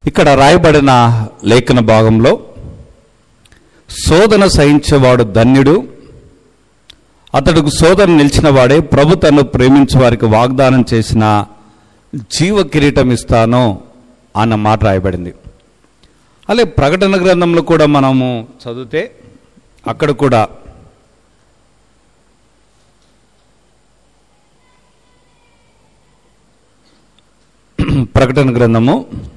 ఇక్కడ రాయబడిన లేఖన భాగంలో శోధన సహించేవాడు ధన్యుడు అతడుకు శోధన నిలిచిన వాడే ప్రభు తను ప్రేమించే వారికి వాగ్దానం చేసిన జీవ కిరీటం ఇస్తాను అన్న మాట రాయబడింది అలాగే ప్రకటన గ్రంథంలో కూడా మనము చదివితే అక్కడ కూడా ప్రకటన గ్రంథము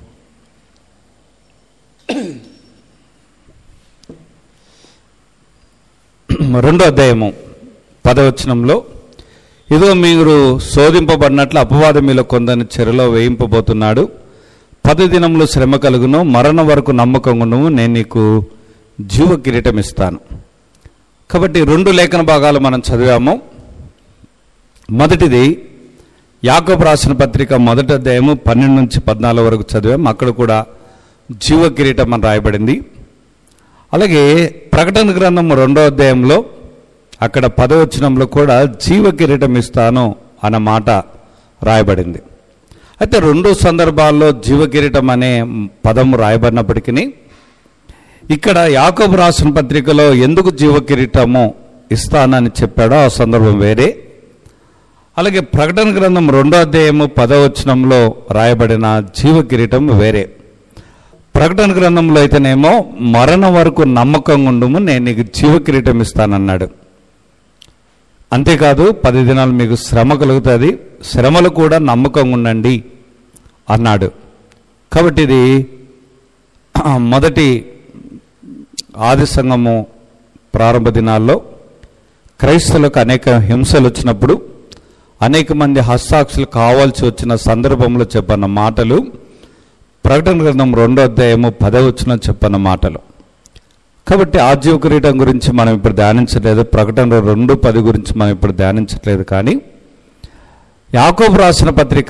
రెండో అధ్యాయము పదవచనంలో ఇదిగో మీరు శోధింపబడినట్లు అపవాదం మీలో కొందరిని చెరలో వేయింపబోతున్నాడు పది దినములు శ్రమ కలుగును మరణం వరకు నమ్మకంగును నేను నీకు జీవ కిరీటం ఇస్తాను కాబట్టి రెండు లేఖన భాగాలు మనం చదివాము మొదటిది యాకోబు రాసిన పత్రిక మొదటి అధ్యాయము పన్నెండు నుంచి పద్నాలుగు వరకు చదివాం అక్కడ కూడా జీవ కిరీటం అని రాయబడింది అలాగే ప్రకటన గ్రంథం రెండో అధ్యాయంలో అక్కడ పదవచనంలో కూడా జీవ కిరీటం ఇస్తాను అన్న మాట రాయబడింది అయితే రెండు సందర్భాల్లో జీవ కిరీటం అనే పదం రాయబడినప్పటికీ ఇక్కడ యాకోబు రాసిన పత్రికలో ఎందుకు జీవ కిరీటము ఇస్తానని చెప్పాడో ఆ సందర్భం వేరే అలాగే ప్రకటన గ్రంథం రెండో అధ్యాయము పదవచనంలో రాయబడిన జీవ కిరీటం వేరే ప్రకటన గ్రంథంలో అయితేనేమో మరణం వరకు నమ్మకంగా ఉండుము నేను నీకు జీవ కిరీటం ఇస్తానన్నాడు అంతేకాదు పది దినాలు మీకు శ్రమ కలుగుతుంది శ్రమలు కూడా నమ్మకంగా ఉండండి అన్నాడు కాబట్టి ఇది మొదటి ఆది సంఘము ప్రారంభ దినాల్లో క్రైస్తవులకు అనేక హింసలు వచ్చినప్పుడు అనేక మంది హస్తాక్షులు కావాల్సి వచ్చిన సందర్భంలో చెప్పన్న మాటలు ప్రకటన గ్రంథం రెండో అధ్యాయము పదవచ్చున చెప్పన్న మాటలు కాబట్టి ఆజీవ కిరీటం గురించి మనం ఇప్పుడు ధ్యానించలేదు ప్రకటన రెండు పది గురించి మనం ఇప్పుడు ధ్యానించట్లేదు కానీ యాకోబు రాసిన పత్రిక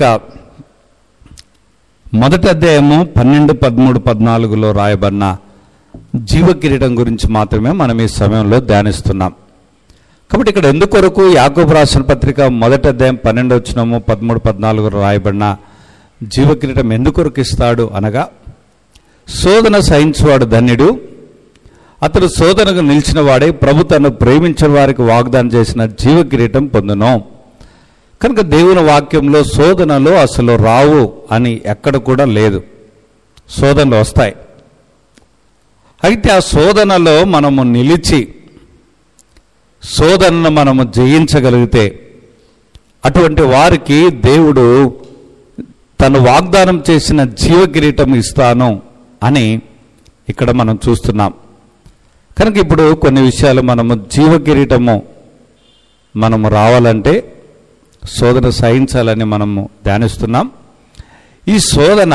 మొదటి అధ్యాయము పన్నెండు పదమూడు పద్నాలుగులో రాయబడిన జీవ కిరీటం గురించి మాత్రమే మనం ఈ సమయంలో ధ్యానిస్తున్నాం కాబట్టి ఇక్కడ ఎందుకొరకు యాకోబు రాసిన పత్రిక మొదటి అధ్యాయం పన్నెండు వచ్చినము పదమూడు పద్నాలుగు రాయబడిన జీవ కిరీటం ఎందుకొరకు ఇస్తాడు అనగా శోధన సహించువాడు ధన్యుడు అతడు శోధనకు నిలిచిన వాడే ప్రభు తను ప్రేమించిన వారికి వాగ్దానం చేసిన జీవ కిరీటం పొందును కనుక దేవుని వాక్యంలో శోధనలు అసలు రావు అని ఎక్కడ కూడా లేదు శోధనలు వస్తాయి అయితే ఆ శోధనలో మనము నిలిచి శోధనను మనము జయించగలిగితే అటువంటి వారికి దేవుడు తను వాగ్దానం చేసిన జీవ కిరీటం ఇస్తాను అని ఇక్కడ మనం చూస్తున్నాం కనుక ఇప్పుడు కొన్ని విషయాలు మనము జీవ కిరీటము మనము రావాలంటే శోధన సహించాలని మనము ధ్యానిస్తున్నాం ఈ శోధన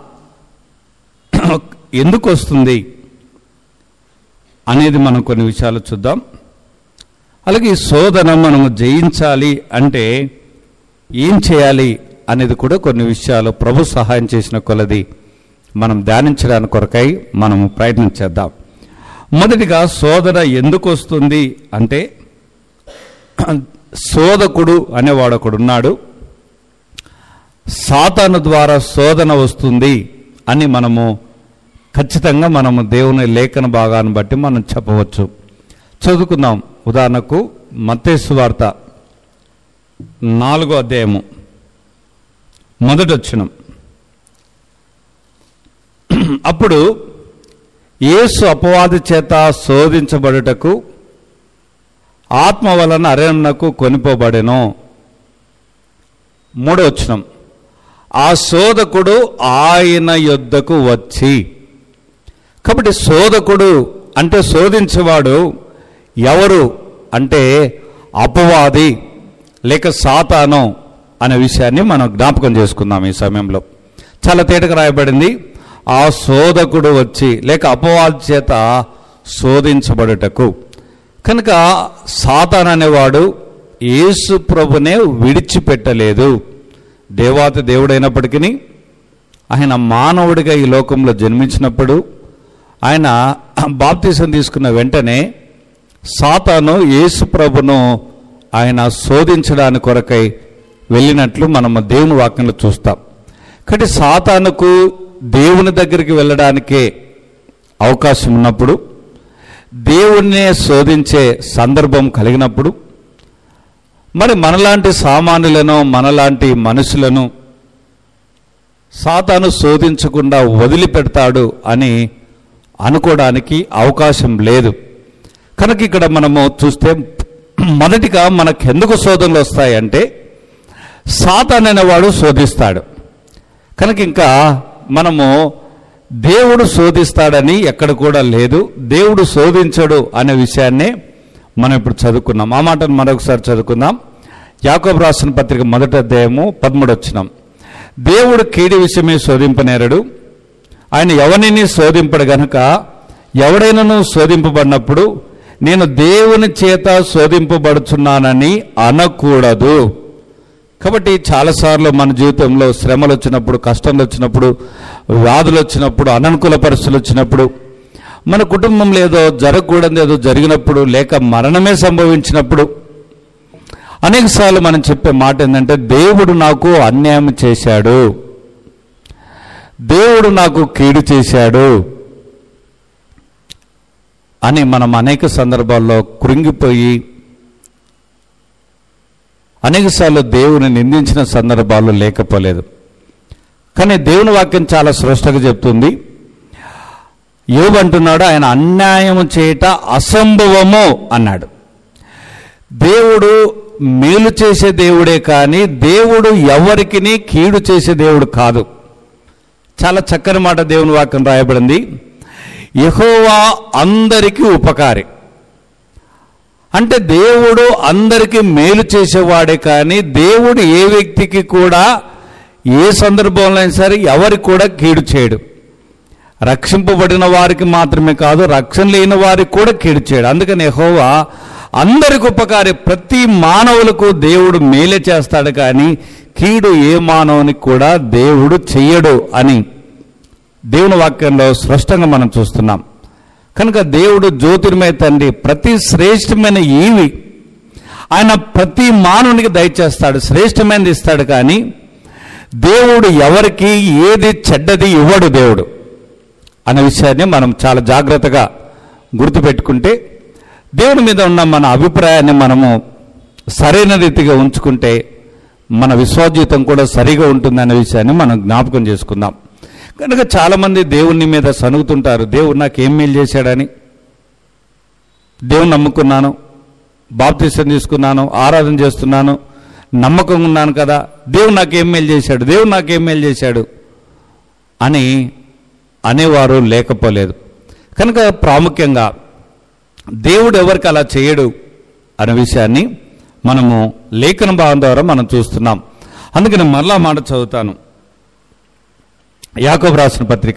ఎందుకు వస్తుంది అనేది మనం కొన్ని విషయాలు చూద్దాం అలాగే ఈ శోధన మనము జయించాలి అంటే ఏం చేయాలి అనేది కూడా కొన్ని విషయాలు ప్రభు సహాయం చేసిన కొలది మనం ధ్యానించడానికి కొరకై మనము ప్రయత్నం చేద్దాం మొదటిగా శోధన ఎందుకు వస్తుంది అంటే శోధకుడు అనేవాడు ఒకడు ఉన్నాడు సాతాను ద్వారా శోధన వస్తుంది అని మనము ఖచ్చితంగా మనము దేవుని లేఖన భాగాన్ని బట్టి మనం చెప్పవచ్చు చదువుకుందాం ఉదాహరణకు మత్తేసు వార్త నాలుగో అధ్యాయము మొదటి వచ్చినం అప్పుడు యేసు అపవాది చేత శోధించబడుటకు ఆత్మ వలన అరణ్యకు కొనిపోబడెను మూడో వచ్చినం ఆ శోధకుడు ఆయన యొద్దకు వచ్చి కాబట్టి శోధకుడు అంటే శోధించేవాడు ఎవరు అంటే అపవాది లేక సాతాను అనే విషయాన్ని మనం జ్ఞాపకం చేసుకుందాం ఈ సమయంలో చాలా తేటగా రాయబడింది ఆ శోధకుడు వచ్చి లేక అపవాది చేత శోధించబడుటకు కనుక సాతాన్ అనేవాడు యేసు ప్రభునే విడిచిపెట్టలేదు దేవాతి దేవుడైనప్పటికీ ఆయన మానవుడిగా ఈ లోకంలో జన్మించినప్పుడు ఆయన బాప్తీసం తీసుకున్న వెంటనే సాతాను యేసు ప్రభును ఆయన శోధించడానికి కొరకై వెళ్ళినట్లు మనము దేవుని వాక్యంలో చూస్తాం కాబట్టి సాతానుకు దేవుని దగ్గరికి వెళ్ళడానికే అవకాశం ఉన్నప్పుడు దేవుణ్ణే శోధించే సందర్భం కలిగినప్పుడు మరి మనలాంటి సామాన్యులను మనలాంటి మనుషులను సాతాను శోధించకుండా వదిలిపెడతాడు అని అనుకోవడానికి అవకాశం లేదు కనుక ఇక్కడ మనము చూస్తే మొదటిగా మనకెందుకు శోధనలు వస్తాయంటే సాతాన్ అనేవాడు శోధిస్తాడు కనుక ఇంకా మనము దేవుడు శోధిస్తాడని ఎక్కడ కూడా లేదు దేవుడు శోధించడు అనే విషయాన్నే మనం ఇప్పుడు చదువుకున్నాం ఆ మాటను మరొకసారి చదువుకుందాం యాకోబు రాసిన పత్రిక మొదటి అధ్యాయము పదమూడు వచ్చినాం దేవుడు కీడి విషయమే శోధింపనేరడు ఆయన ఎవరిని శోధింపడు గనుక ఎవడైనను శోధింపబడినప్పుడు నేను దేవుని చేత శోధింపబడుచున్నానని అనకూడదు కాబట్టి చాలాసార్లు మన జీవితంలో శ్రమలు వచ్చినప్పుడు కష్టంలు వచ్చినప్పుడు వ్యాధులు వచ్చినప్పుడు అననుకూల పరిస్థితులు వచ్చినప్పుడు మన కుటుంబంలో ఏదో జరగకూడదు ఏదో జరిగినప్పుడు లేక మరణమే సంభవించినప్పుడు అనేకసార్లు మనం చెప్పే మాట ఏంటంటే దేవుడు నాకు అన్యాయం చేశాడు దేవుడు నాకు కీడు చేశాడు అని మనం అనేక సందర్భాల్లో కృంగిపోయి అనేకసార్లు దేవుని నిందించిన సందర్భాలు లేకపోలేదు కానీ దేవుని వాక్యం చాలా స్పష్టంగా చెప్తుంది యోబు అంటున్నాడు ఆయన అన్యాయం చేయట అసంభవము అన్నాడు దేవుడు మేలు చేసే దేవుడే కానీ దేవుడు ఎవరికిని కీడు చేసే దేవుడు కాదు చాలా చక్కని మాట దేవుని వాక్యం రాయబడింది యెహోవా అందరికీ ఉపకారి అంటే దేవుడు అందరికీ మేలు చేసేవాడే కానీ దేవుడు ఏ వ్యక్తికి కూడా ఏ సందర్భంలో అయినా సరే ఎవరికి కూడా కీడు చేయడు రక్షింపబడిన వారికి మాత్రమే కాదు రక్షణ లేని వారికి కూడా కీడు చేయడు అందుకని యెహోవా అందరికి ఉపకారి ప్రతి మానవులకు దేవుడు మేలే చేస్తాడు కానీ కీడు ఏ మానవునికి కూడా దేవుడు చెయ్యడు అని దేవుని వాక్యంలో స్పష్టంగా మనం చూస్తున్నాం కనుక దేవుడు జ్యోతిర్మయ తండ్రి ప్రతి శ్రేష్టమైన ఈవి ఆయన ప్రతి మానవునికి దయచేస్తాడు శ్రేష్టమైనది ఇస్తాడు కానీ దేవుడు ఎవరికి ఏది చెడ్డది ఇవ్వడు దేవుడు అనే విషయాన్ని మనం చాలా జాగ్రత్తగా గుర్తుపెట్టుకుంటే దేవుని మీద ఉన్న మన అభిప్రాయాన్ని మనము సరైన రీతిగా ఉంచుకుంటే మన విశ్వాసజీవితం కూడా సరిగా ఉంటుంది అనే విషయాన్ని మనం జ్ఞాపకం చేసుకుందాం కనుక చాలామంది దేవుని మీద సనుగుతుంటారు దేవుడు నాకు ఏం మేలు చేశాడని దేవుని నమ్ముకున్నాను బాప్తిసం తీసుకున్నాను ఆరాధన చేస్తున్నాను నమ్మకంగా ఉన్నాను కదా దేవుడు నాకు ఏం మేలు చేశాడు దేవుడు నాకు ఏం మేలు చేశాడు అని అనేవారు లేకపోలేదు కనుక ప్రాముఖ్యంగా దేవుడు ఎవరికి అలా చేయడు అనే విషయాన్ని మనము లేఖన భావం ద్వారా మనం చూస్తున్నాం అందుకని మరలా మాట చదువుతాను యాకోబు రాసిన పత్రిక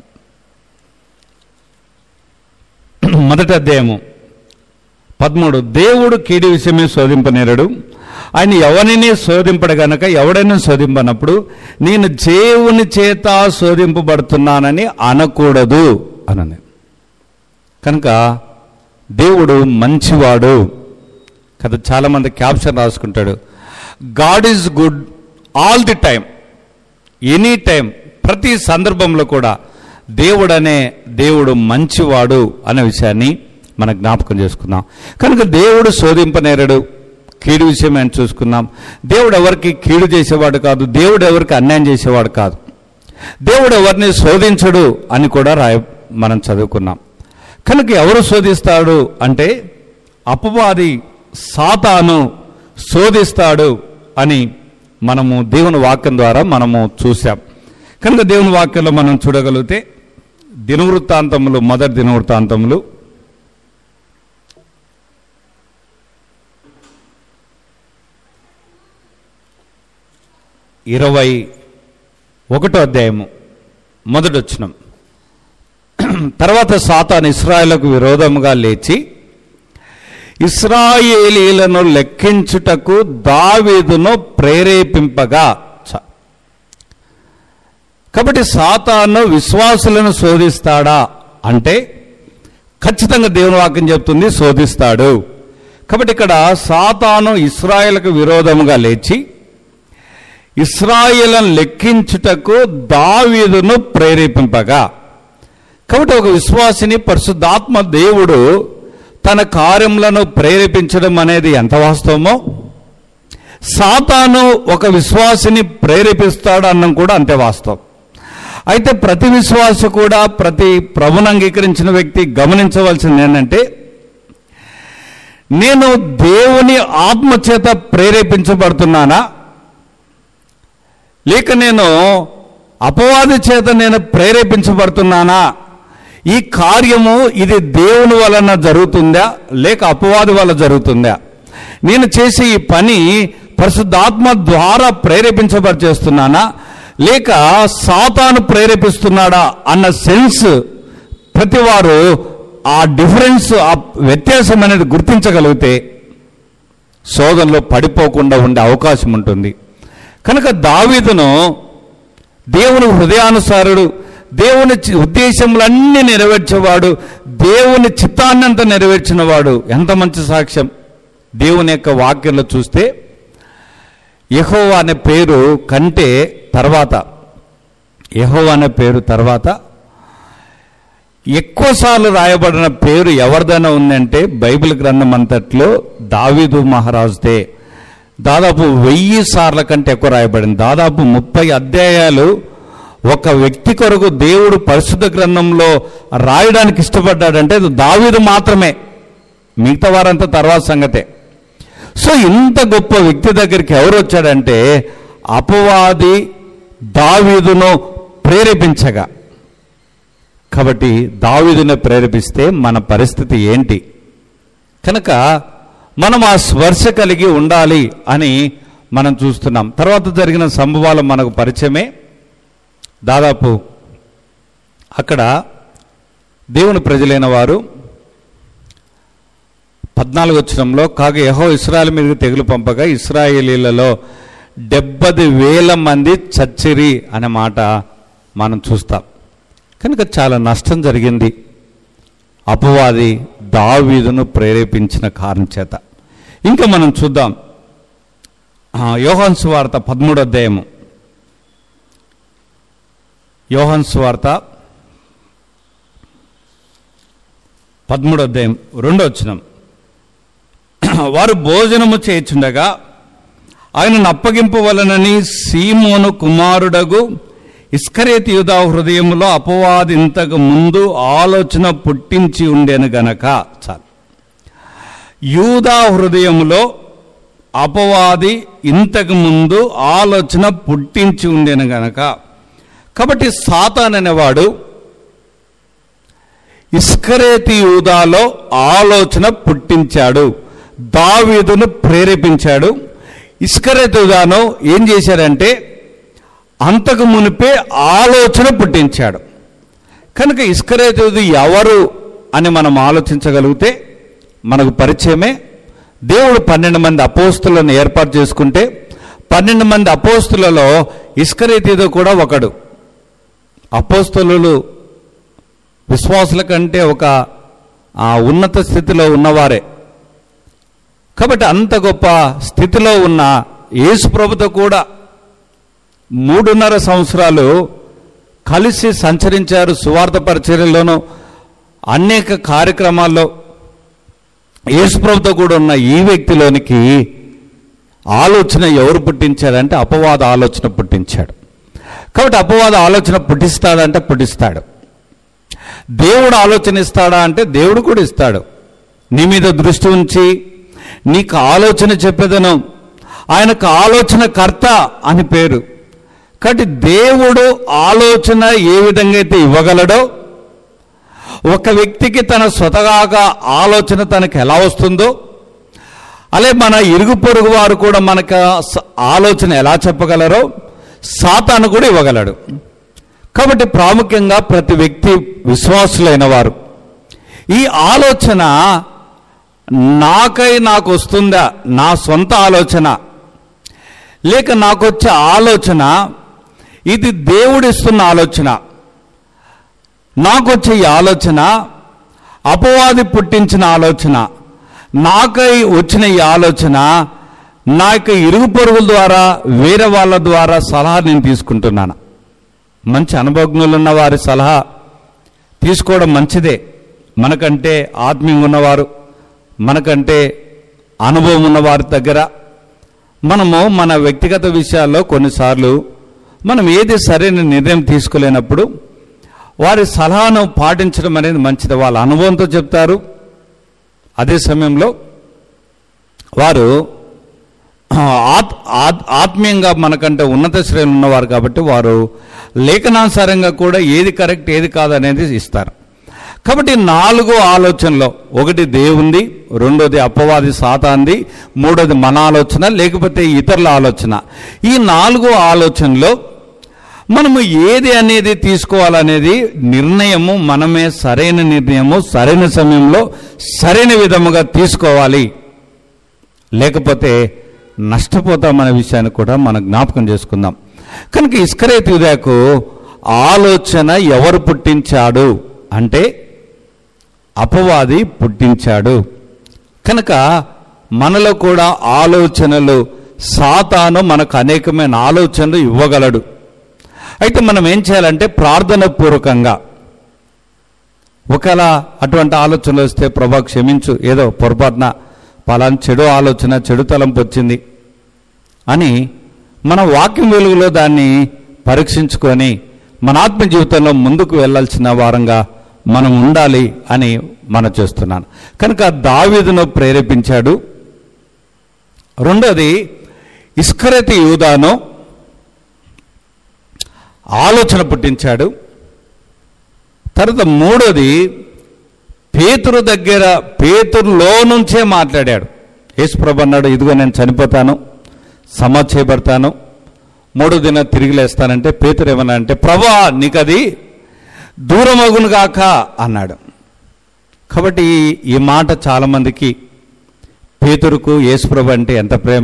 మొదటి అధ్యాయము పదమూడు దేవుడు కీడి విషయమే శోధింపనేరడు ఆయన ఎవరిని శోధింపడు గనక ఎవడైనా శోధింపనప్పుడు నేను దేవుని చేత శోధింపబడుతున్నానని అనకూడదు అనని కనుక దేవుడు మంచివాడు కదా చాలామంది క్యాప్షన్ రాసుకుంటాడు God is good all the time any time ప్రతి సందర్భంలో కూడా దేవుడు అనే దేవుడు మంచివాడు అనే విషయాన్ని మనం జ్ఞాపకం చేసుకుందాం కనుక దేవుడు శోధింపనేరడు కీడు విషయం అని చూసుకున్నాం దేవుడు ఎవరికి కీడు చేసేవాడు కాదు దేవుడు ఎవరికి అన్యాయం చేసేవాడు కాదు దేవుడు ఎవరిని శోధించడు అని కూడా రాయ మనం చదువుకున్నాం కనుక ఎవరు శోధిస్తాడు అంటే అపవాది సాతాను శోధిస్తాడు అని మనము దేవుని వాక్యం ద్వారా మనము చూసాం కనుక దేవుని వాక్యంలో మనం చూడగలిగితే దినవృత్తాంతములు మొదటి దినవృత్తాంతములు ఇరవై ఒకటో అధ్యాయము మొదటి వచ్చినం తర్వాత సాతాన్ ఇస్రాయేలకు విరోధముగా లేచి ఇస్రాయేలీలను లెక్కించుటకు దావీదును ప్రేరేపింపగా చ- కాబట్టి సాతాను విశ్వాసులను శోధిస్తాడా అంటే ఖచ్చితంగా దేవుని వాక్యం చెప్తుంది శోధిస్తాడు కాబట్టి ఇక్కడ సాతాను ఇస్రాయేల్కు విరోధముగా లేచి ఇస్రాయేలను లెక్కించుటకు దావీదును ప్రేరేపింపగా కాబట్టి ఒక విశ్వాసిని పరిశుద్ధాత్మ దేవుడు తన కార్యములను ప్రేరేపించడం అనేది ఎంత వాస్తవమో సాతాను ఒక విశ్వాసిని ప్రేరేపిస్తాడు అన్నం కూడా అంతే వాస్తవం అయితే ప్రతి విశ్వాసి కూడా ప్రతి ప్రభుని అంగీకరించిన వ్యక్తి గమనించవలసింది ఏంటంటే నేను దేవుని ఆత్మచేత ప్రేరేపించబడుతున్నానా లేక నేను అపవాది చేత నేను ప్రేరేపించబడుతున్నానా ఈ కార్యము ఇది దేవుని వలన జరుగుతుందా లేక అపవాది వల్ల జరుగుతుందా నేను చేసే ఈ పని పరిశుద్ధాత్మ ద్వారా ప్రేరేపించబడి చేస్తున్నానా లేక సాతాను ప్రేరేపిస్తున్నాడా అన్న సెన్స్ ప్రతివారు ఆ డిఫరెన్స్ ఆ వ్యత్యాసం అనేది గుర్తించగలిగితే శోధనలో పడిపోకుండా ఉండే అవకాశం ఉంటుంది కనుక దావీదును దేవుని హృదయానుసారుడు దేవుని చి- ఉద్దేశములన్నీ నెరవేర్చేవాడు దేవుని చిత్తాన్నంతా నెరవేర్చినవాడు ఎంత మంచి సాక్ష్యం దేవుని యొక్క వాక్యంలో చూస్తే యెహోవా అనే పేరు కంటే తర్వాత యెహోవా అనే పేరు తర్వాత ఎక్కువసార్లు రాయబడిన పేరు ఎవరిదైనా ఉందంటే బైబిల్ గ్రంథం అంతట్లో దావీదు మహారాజుదే దాదాపు వెయ్యి సార్ల కంటే ఎక్కువ రాయబడింది దాదాపు ముప్పై అధ్యాయాలు ఒక వ్యక్తి కొరకు దేవుడు పరిశుద్ధ గ్రంథంలో రాయడానికి ఇష్టపడ్డాడంటే అది దావీదు మాత్రమే మిగతా వారంతా తర్వాత సంగతే సో ఇంత గొప్ప వ్యక్తి దగ్గరికి ఎవరు వచ్చాడంటే అపవాది దావీదును ప్రేరేపించగా కాబట్టి దావీదుని ప్రేరేపిస్తే మన పరిస్థితి ఏంటి కనుక మనం ఆ స్పర్శ కలిగి ఉండాలి అని మనం చూస్తున్నాం తర్వాత జరిగిన సంభవాలు మనకు పరిచయమే దాదాపు అక్కడ దేవుని ప్రజలైన వారు పద్నాలుగు వచ్చినంలో కాగా యహో ఇస్రాయల్ మీదకి తెగులు పంపగా ఇస్రాయేలీలలో డెబ్బది వేల మంది చచ్చిరి అనే మాట మనం చూస్తాం కనుక చాలా నష్టం జరిగింది అపవాది దావీదును ప్రేరేపించిన కారణం చేత ఇంకా మనం చూద్దాం ఆ, యోహాన్ సువార్త పదమూడో అధ్యాయము యోహాన్ సువార్త పదమూడో అధ్యాయం రెండో వచ్చినం వారు భోజనము చేయుచుండగా ఆయనను అప్పగింపవలనని సీమోను కుమారుడగు ఇస్కరేతి యూదా హృదయములో అపవాది ఇంతకు ముందు ఆలోచన పుట్టించి ఉండెను గనక చాలు యూదా హృదయములో అపవాది ఇంతకు ముందు ఆలోచన పుట్టించి ఉండెను గనక కాబట్టి సాతాన్ అనేవాడు ఇస్కరేతి యూదాలో ఆలోచన పుట్టించాడు దావీదును ప్రేరేపించాడు ఇస్కరేతి యూదాను ఏం చేశాడంటే అంతకు మునిపే ఆలోచన పుట్టించాడు కనుక ఇస్కరేతి యూదు ఎవరు అని మనం ఆలోచించగలిగితే మనకు పరిచయమే దేవుడు పన్నెండు మంది అపోస్తులను ఏర్పాటు చేసుకుంటే పన్నెండు మంది అపోస్తులలో ఇస్కరేతీదో కూడా ఒకడు అపోస్తులు విశ్వాసుల కంటే ఒక ఆ, ఉన్నత స్థితిలో ఉన్నవారే కాబట్టి అంత గొప్ప స్థితిలో ఉన్న యేసు ప్రభుతో కూడా మూడున్నర సంవత్సరాలు కలిసి సంచరించారు సువార్త పరిచర్యలోనూ అనేక కార్యక్రమాల్లో యేసు ప్రభుతో కూడా ఉన్న ఈ వ్యక్తిలోనికి ఆలోచన ఎవరు పుట్టించాడంటే అపవాద ఆలోచన పుట్టించాడు కాబట్టి అపవాద ఆలోచన పుట్టిస్తాడంటే పుట్టిస్తాడు దేవుడు ఆలోచన ఇస్తాడా అంటే దేవుడు కూడా ఇస్తాడు నీ మీద దృష్టి ఉంచి నీకు ఆలోచన చెప్పేదను ఆయనకు ఆలోచన కర్త అని పేరు కాబట్టి దేవుడు ఆలోచన ఏ విధంగా అయితే ఇవ్వగలడో ఒక వ్యక్తికి తన స్వతహాగా ఆలోచన తనకు ఎలా వస్తుందో అలాగే మన ఇరుగు పొరుగు వారు కూడా మనకు స- ఆలోచన ఎలా చెప్పగలరో సాతాను కూడా ఇవ్వగలడు కాబట్టి ప్రాముఖ్యంగా ప్రతి వ్యక్తి విశ్వాసులైన వారు ఈ ఆలోచన నాకై నాకు వస్తుందా నా సొంత ఆలోచన లేక నాకు వచ్చే ఆలోచన ఇది దేవుడిస్తున్న ఆలోచన నాకు వచ్చే ఈ ఆలోచన అపవాది పుట్టించిన ఆలోచన నాకై వచ్చిన ఈ ఆలోచన నా యొక్క ఇరుగు పొరుగుల ద్వారా వేరే వాళ్ళ ద్వారా సలహా నేను తీసుకుంటున్నాను మంచి అనుభవజ్ఞులు ఉన్న వారి సలహా తీసుకోవడం మంచిదే మనకంటే ఆత్మీయంగా ఉన్నవారు మనకంటే అనుభవం ఉన్న వారి దగ్గర మనము మన వ్యక్తిగత విషయాల్లో కొన్నిసార్లు మనం ఏది సరైన నిర్ణయం తీసుకోలేనప్పుడు వారి సలహాను పాటించడం అనేది మంచిది వాళ్ళ అనుభవంతో చెప్తారు అదే సమయంలో వారు ఆత్ ఆత్- ఆత్మీయంగా మనకంటే ఉన్నత శ్రేణులు ఉన్నవారు కాబట్టి వారు లేఖనానుసారంగా కూడా ఏది కరెక్ట్ ఏది కాదు అనేది ఇస్తారు కాబట్టి నాలుగు ఆలోచనలో ఒకటి దేవుంది రెండోది అపవాది సాతాంది మూడోది మన ఆలోచన లేకపోతే ఇతరుల ఆలోచన ఈ నాలుగు ఆలోచనలో మనము ఏది అనేది తీసుకోవాలనేది నిర్ణయము మనమే సరైన నిర్ణయము సరైన సమయంలో సరైన విధముగా తీసుకోవాలి లేకపోతే నష్టపోతామనే విషయాన్ని కూడా మనం జ్ఞాపకం చేసుకుందాం కనుక ఇస్కరేత్ యూదాకు ఆలోచన ఎవరు పుట్టించాడు అంటే అపవాది పుట్టించాడు కనుక మనలో కూడా ఆలోచనలు సాతాను మనకు అనేకమైన ఆలోచనలు ఇవ్వగలడు అయితే మనం ఏం చేయాలంటే ప్రార్థన పూర్వకంగా ఒకవేళ అటువంటి ఆలోచనలు వస్తే ప్రభా క్షమించు ఏదో పొరపాటున పలానా చెడు ఆలోచన చెడు తలంపు వచ్చింది అని మన వాక్యం వెలుగులో దాన్ని పరీక్షించుకొని మన ఆత్మ జీవితంలో ముందుకు వెళ్ళాల్సిన వారంగా మనం ఉండాలి అని మనం చేస్తున్నాను కనుక దావీదును ప్రేరేపించాడు రెండోది ఇస్కరతి యూదాను ఆలోచన పుట్టించాడు తర్వాత మూడోది పేతురు దగ్గర పేతురులో నుంచే మాట్లాడాడు యేసుప్రభు అన్నాడు ఇదిగో నేను చనిపోతాను సమాధి చేయబడతాను మూడో దిన తిరిగి లేస్తానంటే పేతురు ఏమన్నా అంటే ప్రభా నీకు అది దూరమగును గాక అన్నాడు కాబట్టి ఈ- ఈ మాట చాలామందికి పేతురుకు యేసుప్రభు అంటే ఎంత ప్రేమ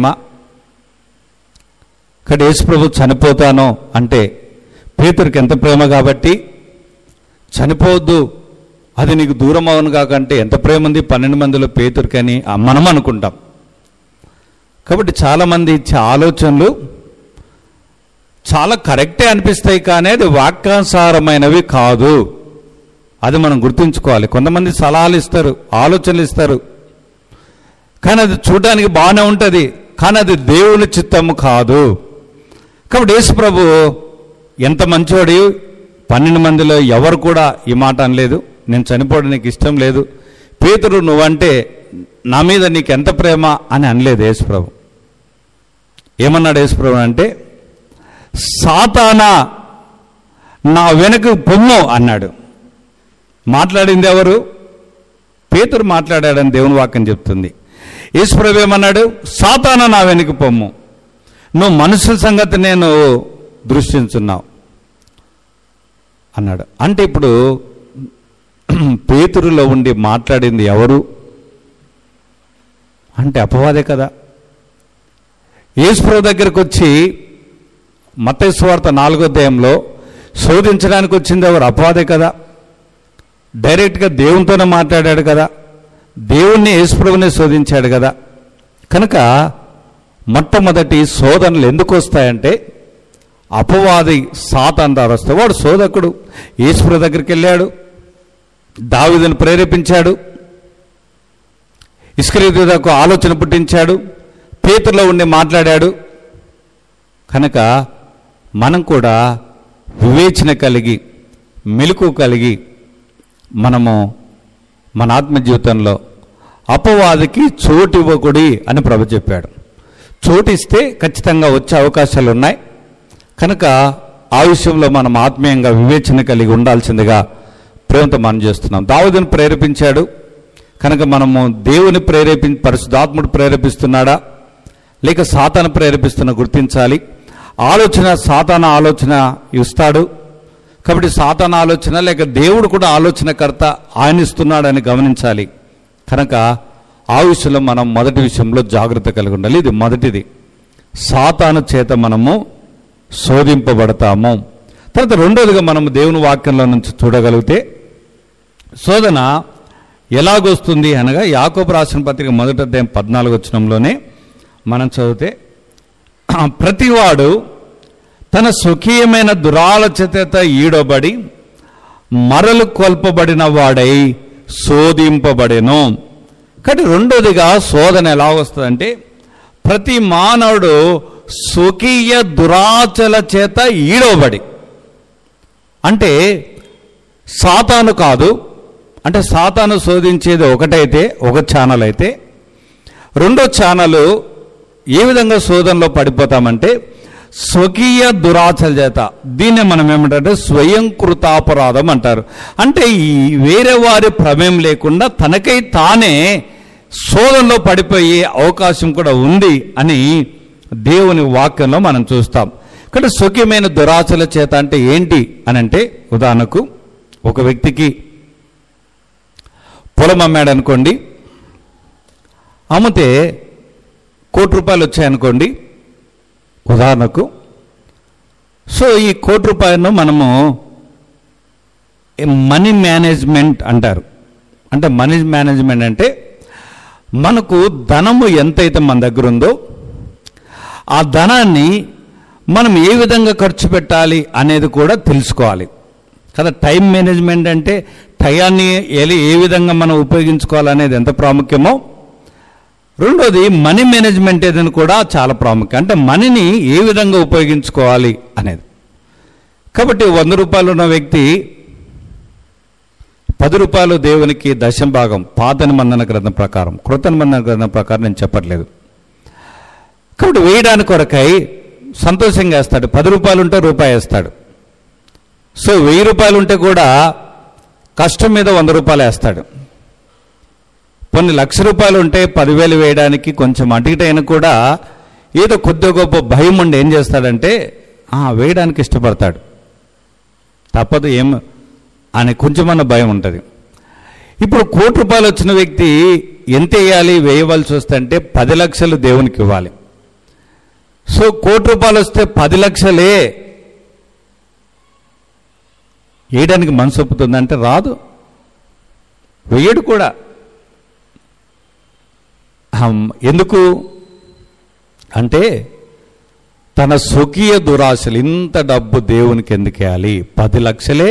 ఇక్కడ యేసుప్రభు చనిపోతాను అంటే పేతురికి ఎంత ప్రేమ కాబట్టి చనిపోవద్దు అది నీకు దూరం అవును కాకంటే ఎంత ప్రేమ ఉంది పన్నెండు మందిలో పేతురికని ఆ మనం అనుకుంటాం కాబట్టి చాలామంది ఇచ్చే ఆలోచనలు చాలా కరెక్టే అనిపిస్తాయి కానీ అది వాక్యానుసారమైనవి కాదు అది మనం గుర్తుంచుకోవాలి కొంతమంది సలహాలు ఇస్తారు ఆలోచనలు ఇస్తారు కానీ అది చూడడానికి బాగానే ఉంటుంది కానీ అది దేవుని చిత్తము కాదు కాబట్టి యేసు ప్రభు ఎంత మంచోడి పన్నెండు మందిలో ఎవరు కూడా ఈ మాట అనలేదు నేను చనిపోవడం నీకు ఇష్టం లేదు పేతురు నువ్వంటే నా మీద నీకు ఎంత ప్రేమ అని అనలేదు యేసు ప్రభు ఏమన్నాడు యేసు ప్రభు అంటే సాతానా నా వెనక పొమ్ము అన్నాడు మాట్లాడింది ఎవరు పేతురు మాట్లాడాడని దేవుని వాక్యం చెప్తుంది యేసుప్రభు ఏమన్నాడు సాతాన నా వెనుక పొమ్ము నువ్వు మనుషుల సంగతి నేను దృష్టించున్నావు అన్నాడు అంటే ఇప్పుడు పేతురులో ఉండి మాట్లాడింది ఎవరు అంటే అపవాదే కదా యేసుప్రభు దగ్గరకు వచ్చి మతేశ్వార్త నాలుగో అధ్యాయంలో శోధించడానికి వచ్చింది ఎవరు అపవాదే కదా డైరెక్ట్గా దేవునితోనే మాట్లాడాడు కదా దేవుణ్ణి యేసుప్రభుని శోధించాడు కదా కనుక మొట్టమొదటి శోధనలు ఎందుకు వస్తాయంటే అపవాది సాతాన్ ద్వారా వస్తాయి వాడు శోధకుడు యేసుప్రభు దగ్గరికి వెళ్ళాడు దావిదని ప్రేరేపించాడు ఇస్కరీదుకు ఆలోచన పుట్టించాడు పేతుల్లో ఉండి మాట్లాడాడు కనుక మనం కూడా వివేచన కలిగి మెలకు కలిగి మనము మన ఆత్మ జీవితంలో అపవాదికి చోటు ఇవ్వకుడి అని ప్రభు చెప్పాడు చోటు ఇస్తే ఖచ్చితంగా వచ్చే అవకాశాలు ఉన్నాయి కనుక ఆ విషయంలో మనం ఆత్మీయంగా వివేచన కలిగి ఉండాల్సిందిగా ప్రేమతో మనం చేస్తున్నాం దావుదిని ప్రేరేపించాడు కనుక మనము దేవుని ప్రేరేపి పరిశుద్ధాత్ముడు ప్రేరేపిస్తున్నాడా లేక సాతాను ప్రేరేపిస్తున్న గుర్తించాలి ఆలోచన సాతాన ఆలోచన ఇస్తాడు కాబట్టి సాతాన ఆలోచన లేక దేవుడు కూడా ఆలోచనకర్త ఆయన ఇస్తున్నాడని గమనించాలి కనుక ఆ విషయంలో మనం మొదటి విషయంలో జాగ్రత్త కలిగి ఉండాలి ఇది మొదటిది సాతాను చేత మనము శోధింపబడతాము తర్వాత రెండోదిగా మనము దేవుని వాక్యంలో నుంచి చూడగలిగితే శోధన ఎలాగొస్తుంది అనగా యాకోబు రాసిన పత్రిక మొదటి అధ్యాయం పద్నాలుగు వచనంలోనే మనం చదివితే ప్రతివాడు తన స్వకీయమైన దురాలోచత ఈడబడి మరలు కొల్పబడిన వాడై శోధింపబడెను కాబట్టి రెండోదిగా శోధన ఎలా వస్తుందంటే ప్రతి మానవుడు స్వకీయ దురాచల చేత ఈడవబడి అంటే సాతాను కాదు అంటే సాతాను శోధించేది ఒకటైతే ఒక ఛానల్ అయితే రెండో ఛానల్ ఏ విధంగా శోధనలో పడిపోతామంటే స్వకీయ దురాచల చేత దీన్ని మనం ఏమంటే స్వయం కృతాపరాధం అంటారు అంటే ఈ వేరే వారి ప్రమేయం లేకుండా తనకై తానే శోధనలో పడిపోయే అవకాశం కూడా ఉంది అని దేవుని వాక్యంలో మనం చూస్తాం ఇక్కడ స్వకీయమైన దురాచల చేత అంటే ఏంటి అని అంటే ఉదాహరణకు ఒక వ్యక్తికి పొలం అమ్మాడు అనుకోండి అమ్మితే కోటి రూపాయలు వచ్చాయనుకోండి ఉదాహరణకు సో ఈ కోటి రూపాయలను మనము మనీ మేనేజ్మెంట్ అంటారు అంటే మనీ మేనేజ్మెంట్ అంటే మనకు ధనము ఎంతైతే మన దగ్గర ఉందో ఆ ధనాన్ని మనం ఏ విధంగా ఖర్చు పెట్టాలి అనేది కూడా తెలుసుకోవాలి కదా టైం మేనేజ్మెంట్ అంటే టయాన్ని ఏ- ఏ విధంగా మనం ఉపయోగించుకోవాలనేది ఎంత ప్రాముఖ్యమో రెండోది మనీ మేనేజ్మెంట్ ఏదని కూడా చాలా ప్రాముఖ్యం అంటే మనీని ఏ విధంగా ఉపయోగించుకోవాలి అనేది కాబట్టి వంద రూపాయలు ఉన్న వ్యక్తి పది రూపాయలు దేవునికి దశం భాగం పాత నిబంధన గ్రంథం ప్రకారం కృత నిబంధన గ్రంథం ప్రకారం నేను చెప్పట్లేదు కాబట్టి వేయడానికి కొరకై సంతోషంగా వేస్తాడు పది రూపాయలు ఉంటే రూపాయి వేస్తాడు సో వెయ్యి రూపాయలు ఉంటే కూడా కష్టం మీద వంద రూపాయలు వేస్తాడు కొన్ని లక్ష రూపాయలు ఉంటే పదివేలు వేయడానికి కొంచెం అటుగిటైనా కూడా ఏదో కొద్ది గొప్ప భయం ఉండి ఏం చేస్తాడంటే "ఆ, వేయడానికి ఇష్టపడతాడు తప్పదు ఏం అని కొంచెమన్న భయం ఉంటుంది ఇప్పుడు కోటి రూపాయలు వచ్చిన వ్యక్తి ఎంత వేయాలి వేయవలసి వస్తే అంటే పది లక్షలు దేవునికి ఇవ్వాలి సో కోటి రూపాయలు వస్తే పది లక్షలే వేయడానికి మనసు ఒప్పుతుందంటే రాదు వేయడు కూడా హం, ఎందుకు అంటే తన స్వకీయ దురాశలు ఇంత డబ్బు దేవునికి ఎందుకు వేయాలి పది లక్షలే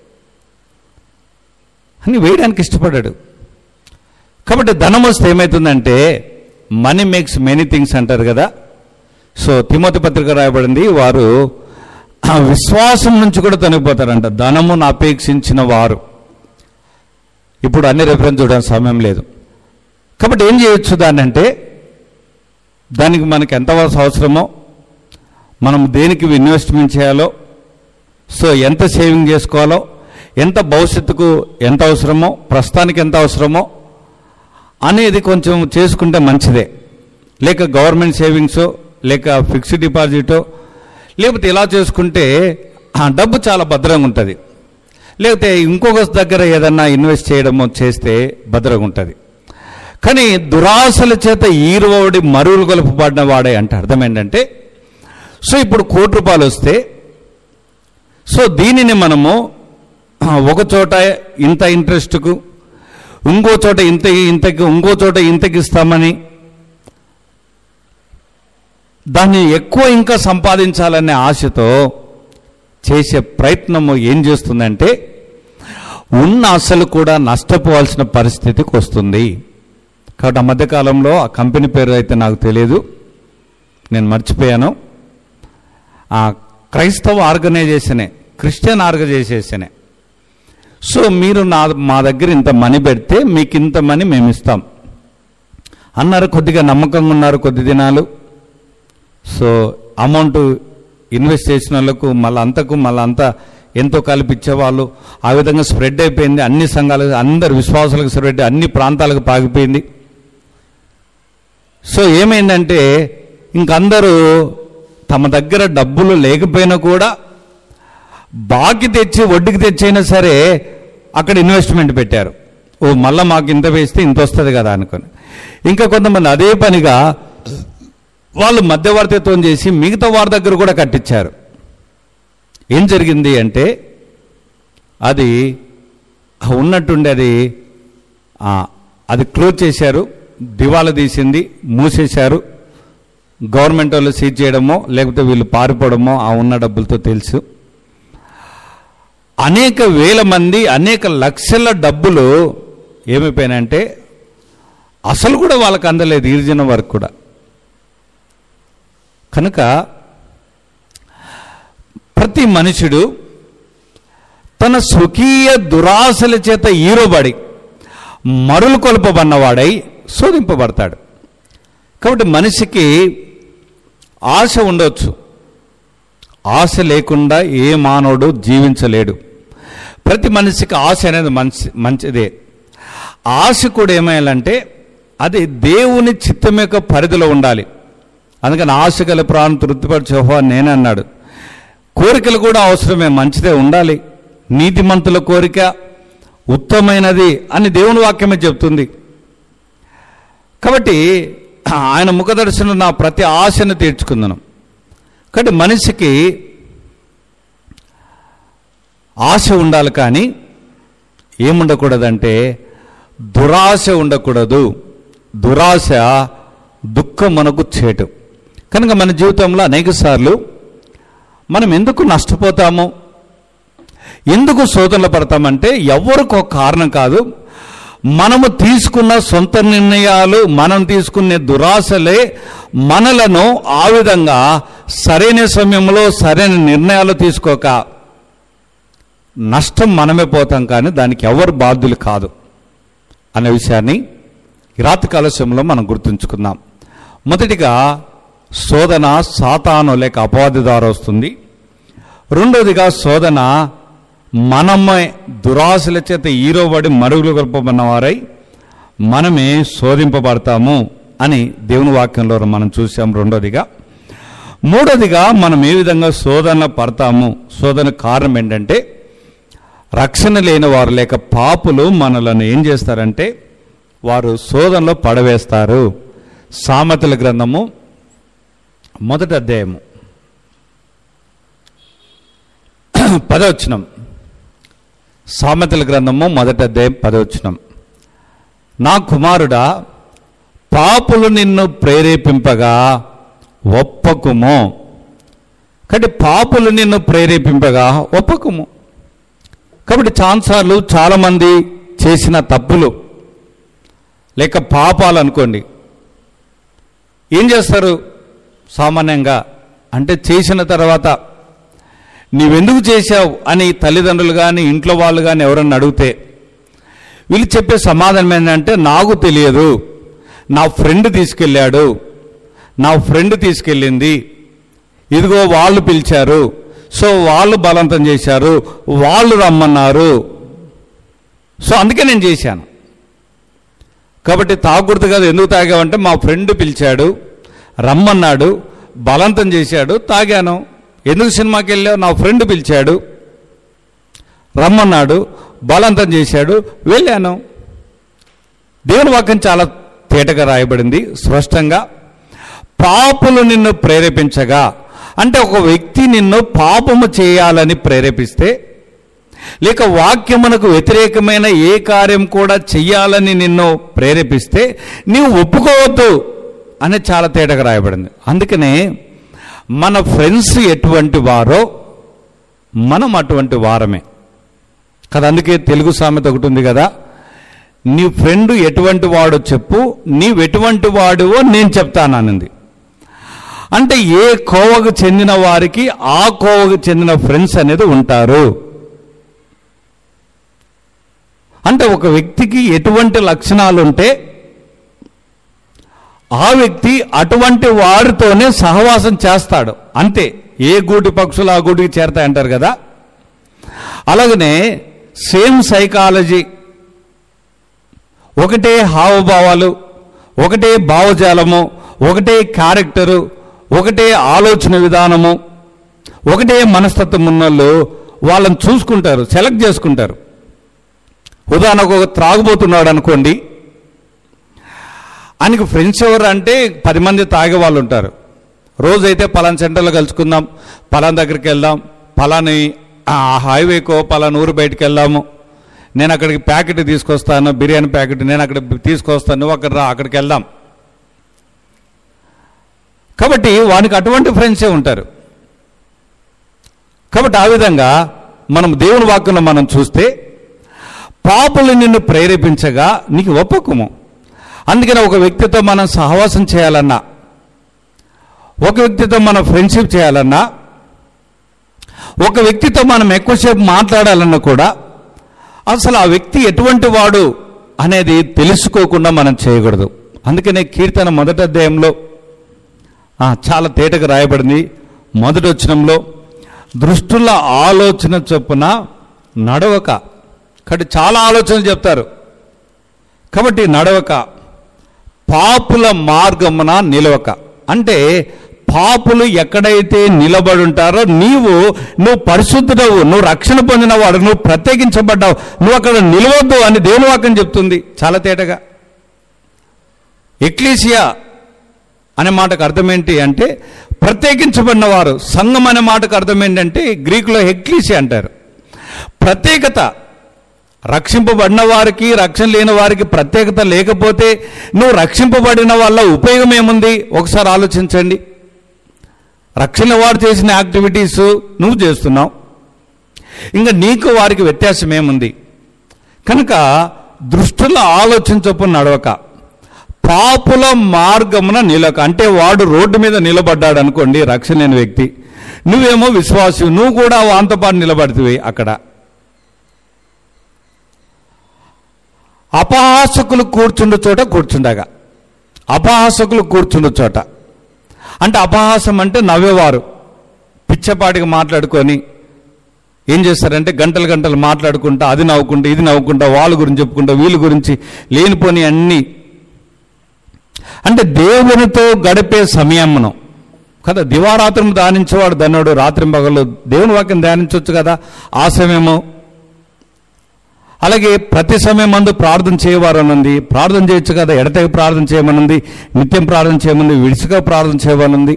అని వేయడానికి ఇష్టపడ్డాడు కాబట్టి ధనం వస్తే ఏమవుతుందంటే మనీ మేక్స్ మెనీ థింగ్స్ అంటారు కదా సో తిమోతి పత్రిక రాయబడింది వారు ఆ విశ్వాసం నుంచి కూడా తొలగిపోతారంట ధనమును అపేక్షించిన వారు ఇప్పుడు అన్ని రెఫరెన్స్ చూడడానికి సమయం లేదు కాబట్టి ఏం చేయొచ్చు దాన్ని అంటే దానికి మనకి ఎంత అవసరమో మనం దేనికి ఇన్వెస్ట్మెంట్ చేయాలో సో ఎంత సేవింగ్ చేసుకోవాలో ఎంత భవిష్యత్తుకు ఎంత అవసరమో ప్రస్తుతానికి ఎంత అవసరమో అనేది కొంచెం చేసుకుంటే మంచిదే లేక గవర్నమెంట్ సేవింగ్స్ లేక ఫిక్స్డ్ డిపాజిటో లేకపోతే ఇలా చేసుకుంటే ఆ డబ్బు చాలా భద్రంగా ఉంటుంది లేకపోతే ఇంకొక దగ్గర ఏదన్నా ఇన్వెస్ట్ చేయడమో చేస్తే భద్రంగా ఉంటుంది కానీ దురాశల చేత ఈరువడి మరువులు గొలుపబడిన వాడే అంటే అర్థం ఏంటంటే సో ఇప్పుడు కోటి రూపాయలు వస్తే సో దీనిని మనము ఆ, ఒక చోట ఇంత ఇంట్రెస్ట్కు ఇంకో చోట ఇంత ఇంతకి ఇంకో చోట ఇంతకి ఇస్తామని దాన్ని ఎక్కువ ఇంకా సంపాదించాలనే ఆశతో చేసే ప్రయత్నము ఏం చేస్తుందంటే ఉన్న అసలు కూడా నష్టపోవాల్సిన పరిస్థితికి వస్తుంది కాబట్టి ఆ మధ్యకాలంలో ఆ కంపెనీ పేరు అయితే నాకు తెలియదు నేను మర్చిపోయాను ఆ క్రైస్తవ ఆర్గనైజేషనే క్రిస్టియన్ ఆర్గనైజేషనే సో మీరు నా మా దగ్గర ఇంత మనీ పెడితే మీకు ఇంత మనీ మేము ఇస్తాం అన్నారు కొద్దిగా నమ్మకంగా ఉన్నారు కొద్ది దినాలు సో అమౌంట్ ఇన్వెస్ట్ చేసిన వాళ్ళకు మళ్ళీ అంతకు మళ్ళీ అంతా ఎంతో కలిపి ఇచ్చేవాళ్ళు ఆ విధంగా స్ప్రెడ్ అయిపోయింది అన్ని సంఘాలకు అందరు విశ్వాసాలకు స్ప్రెడ్ అన్ని ప్రాంతాలకు పాకిపోయింది సో ఏమైందంటే ఇంకందరూ తమ దగ్గర డబ్బులు లేకపోయినా కూడా బాకి తెచ్చి వడ్డీకి తెచ్చైనా సరే అక్కడ ఇన్వెస్ట్మెంట్ పెట్టారు ఓ మళ్ళీ మాకు ఇంత వేస్తే ఇంత వస్తుంది కదా అనుకొని ఇంకా కొంతమంది అదే పనిగా వాళ్ళు మధ్యవర్తిత్వం చేసి మిగతా వారి దగ్గర కూడా కట్టించారు ఏం జరిగింది అంటే అది ఉన్నట్టుండి అది ఆ, అది క్లోజ్ చేశారు దివాలా తీసింది మూసేశారు గవర్నమెంట్ వాళ్ళు సీజ్ చేయడమో లేకపోతే వీళ్ళు పారిపోవడమో ఆ ఉన్న డబ్బులతో తెలుసు అనేక వేల మంది అనేక లక్షల డబ్బులు ఏమైపోయినాయంటే అసలు కూడా వాళ్ళకి అందలేదు ఈర్జన వరకు కూడా కనుక ప్రతి మనుషుడు తన స్వకీయ దురాశల చేత ఈరోబడి మరులు కొల్పబన్నవాడై శోధింపబడతాడు కాబట్టి మనిషికి ఆశ ఉండొచ్చు ఆశ లేకుండా ఏ మానవుడు జీవించలేడు ప్రతి మనిషికి ఆశ అనేది మంచి మంచిదే ఆశ కూడా ఏమయ్యాలంటే అది దేవుని చిత్తం యొక్క పరిధిలో ఉండాలి అందుకని ఆశ గల ప్రాణం తృప్తిపరిచేహో అని నేను అన్నాడు కోరికలు కూడా అవసరమే మంచిదే ఉండాలి నీతిమంతుల కోరిక ఉత్తమైనది అని దేవుని వాక్యమే చెప్తుంది కాబట్టి ఆయన ముఖదర్శనం నా ప్రతి ఆశను తీర్చుకుందను కాబట్టి మనిషికి ఆశ ఉండాలి కానీ ఏముండకూడదంటే దురాశ ఉండకూడదు దురాశ దుఃఖం మనకు చేటు కనుక మన జీవితంలో అనేక సార్లు మనం ఎందుకు నష్టపోతాము ఎందుకు శోధనలు పడతామంటే ఎవరికి ఒక కారణం కాదు మనము తీసుకున్న సొంత నిర్ణయాలు మనం తీసుకునే దురాశలే మనలను ఆ విధంగా సరైన సమయంలో సరైన నిర్ణయాలు తీసుకోక నష్టం మనమే పోతాం కానీ దానికి ఎవరు బాధ్యులు కాదు అనే విషయాన్ని ఈ రాత్రి కాలశంలో మనం గుర్తుంచుకుందాం మొదటిగా శోధన సాతాను లేక అపవాది ద్వారా వస్తుంది రెండవదిగా శోధన మనమే దురాశల చేత ఈరోబడి మరుగులు గొప్పబడిన వారై మనమే శోధింపబడతాము అని దేవుని వాక్యంలో మనం చూసాం రెండోదిగా మూడోదిగా మనం ఏ విధంగా శోధన పడతాము శోధన కారణం ఏంటంటే రక్షణ లేని వారు లేక పాపులు మనలను ఏం చేస్తారంటే వారు శోధనలో పడవేస్తారు సామెతల గ్రంథము మొదటి అధ్యాయము పదవచనం సామెతల గ్రంథము మొదటి అధ్యాయం పదవచనం నా కుమారుడా పాపులు నిన్ను ప్రేరేపింపగా ఒప్పకుము కాబట్టి పాపులు నిన్ను ప్రేరేపింపగా ఒప్పకుము కాబట్టి చాలాసార్లు చాలామంది చేసిన తప్పులు లేక పాపాలు అనుకోండి ఏం చేస్తారు సామాన్యంగా అంటే చేసిన తర్వాత నీవెందుకు చేశావు అని తల్లిదండ్రులు కానీ ఇంట్లో వాళ్ళు కానీ ఎవరన్నా అడిగితే వీళ్ళు చెప్పే సమాధానం ఏంటంటే నాకు తెలియదు నా ఫ్రెండ్ తీసుకెళ్ళాడు నా ఫ్రెండ్ తీసుకెళ్ళింది ఇదిగో వాళ్ళు పిలిచారు సో వాళ్ళు బలవంతం చేశారు వాళ్ళు రమ్మన్నారు సో అందుకే నేను చేశాను కాబట్టి తాగకూడదు కదా ఎందుకు తాగావంటే మా ఫ్రెండ్ పిలిచాడు రమ్మన్నాడు బలవంతం చేశాడు తాగాను ఎందుకు సినిమాకి వెళ్ళావు నా ఫ్రెండ్ పిలిచాడు రమ్మన్నాడు బలవంతం చేశాడు వెళ్ళాను దేవుని వాక్యం చాలా తేటగా రాయబడింది స్పష్టంగా పాపులు నిన్ను ప్రేరేపించగా అంటే ఒక వ్యక్తి నిన్ను పాపము చేయాలని ప్రేరేపిస్తే లేక వాక్యమునకు వ్యతిరేకమైన ఏ కార్యం కూడా చెయ్యాలని నిన్ను ప్రేరేపిస్తే నీవు ఒప్పుకోవద్దు అని చాలా తేటగా రాయబడింది అందుకనే మన ఫ్రెండ్స్ ఎటువంటి వారో మనం అటువంటి వారమే కదా అందుకే తెలుగు సామెత ఒకటి ఉంది కదా నీ ఫ్రెండ్ ఎటువంటి వాడో చెప్పు నీవు ఎటువంటి వాడువో నేను చెప్తానన్నది అంటే ఏ కోవకు చెందిన వారికి ఆ కోవకు చెందిన ఫ్రెండ్స్ అనేది ఉంటారు అంటే ఒక వ్యక్తికి ఎటువంటి లక్షణాలు ఉంటే ఆ వ్యక్తి అటువంటి వారితోనే సహవాసం చేస్తాడు అంతే ఏ గూటి పక్షులు ఆ గూటికి చేరతాయి అంటారు కదా అలాగనే సేమ్ సైకాలజీ ఒకటే హావభావాలు ఒకటే భావజాలము ఒకటే క్యారెక్టరు ఒకటే ఆలోచన విధానము ఒకటే మనస్తత్వం ఉన్నోళ్ళు వాళ్ళని చూసుకుంటారు సెలెక్ట్ చేసుకుంటారు ఉదాహరణకు ఒక త్రాగుబోతున్నాడు అనుకోండి ఆయనకి ఫ్రెండ్స్ ఎవరు అంటే పది మంది తాగే వాళ్ళు ఉంటారు రోజైతే పలానా సెంటర్లో కలుసుకుందాం పలానా దగ్గరికి వెళ్దాం పలాని ఆ హైవేకో పలానా ఊరు బయటికి వెళ్దాము నేను అక్కడికి ప్యాకెట్ తీసుకొస్తాను బిర్యానీ ప్యాకెట్ నేను అక్కడ తీసుకొస్తాను నువ్వు అక్కడ రా అక్కడికి వెళ్దాం కాబట్టి వానికి అటువంటి ఫ్రెండ్సే ఉంటారు కాబట్టి ఆ విధంగా మనం దేవుని వాక్యంలో మనం చూస్తే పాపులు నిన్ను ప్రేరేపించగా నీకు ఒప్పకము అందుకని ఒక వ్యక్తితో మనం సహవాసం చేయాలన్నా ఒక వ్యక్తితో మనం ఫ్రెండ్షిప్ చేయాలన్నా ఒక వ్యక్తితో మనం ఎక్కువసేపు మాట్లాడాలన్నా కూడా అసలు ఆ వ్యక్తి ఎటువంటి వాడు అనేది తెలుసుకోకుండా మనం చేయకూడదు అందుకనే కీర్తన మొదటి అధ్యాయంలో ఆ, చాలా తేటగా రాయబడింది మొదటి వచనంలో దృష్టుల ఆలోచన చొప్పున నడవక కాబట్టి చాలా ఆలోచనలు చెప్తారు కాబట్టి నడవక పాపుల మార్గమున నిలవక అంటే పాపులు ఎక్కడైతే నిలబడి ఉంటారో నీవు నువ్వు పరిశుద్ధుడవు నువ్వు రక్షణ పొందినవాడు నువ్వు ప్రత్యేకించబడ్డావు నువ్వు అక్కడ నిలవద్దు అని దేవుని వాక్యం చెప్తుంది చాలా తేటగా ఎక్లీసియా అనే మాటకు అర్థం ఏంటి అంటే ప్రత్యేకించబడిన వారు సంఘం అనే మాటకు అర్థం ఏంటంటే గ్రీకులో ఎక్లీసియా అంటారు ప్రత్యేకత రక్షింపబడిన వారికి రక్షణ లేని వారికి ప్రత్యేకత లేకపోతే నువ్వు రక్షింపబడిన వల్ల ఉపయోగం ఏముంది ఒకసారి ఆలోచించండి రక్షణ వారు చేసిన యాక్టివిటీస్ నువ్వు చేస్తున్నావు ఇంకా నీకు వారికి వ్యత్యాసం ఏముంది కనుక దృష్టిలో ఆలోచించపు నడవక పాపుల మార్గమున నిలక అంటే వాడు రోడ్డు మీద నిలబడ్డాడు అనుకోండి రక్షణ లేని వ్యక్తి నువ్వేమో విశ్వాసం నువ్వు కూడా వాంతో పాటు నిలబడుతుంది అక్కడ అపహాసకులు కూర్చుండు చోట కూర్చుండగా అపహాసకులు కూర్చుండు చోట అంటే అపహాసం అంటే నవ్వేవారు పిచ్చపాటిగా మాట్లాడుకొని ఏం చేస్తారంటే గంటలు గంటలు మాట్లాడుకుంటా అది నవ్వుకుంటా ఇది నవ్వుకుంటా వాళ్ళ గురించి చెప్పుకుంటా వీళ్ళ గురించి లేనిపోని అన్నీ అంటే దేవునితో గడిపే సమయమును కదా దివారాత్రం ధ్యానించేవాడు ధనుడు రాత్రి పగలు దేవుని వాక్యం ధ్యానించవచ్చు కదా ఆ సమయము అలాగే ప్రతి సమయం మందు ప్రార్థన చేయవారు ఉంది ప్రార్థన చేయొచ్చు కదా ఎడతెగ ప్రార్థన చేయమనుంది నిత్యం ప్రార్థన చేయమని విడిసిగా ప్రార్థన చేయమనుంది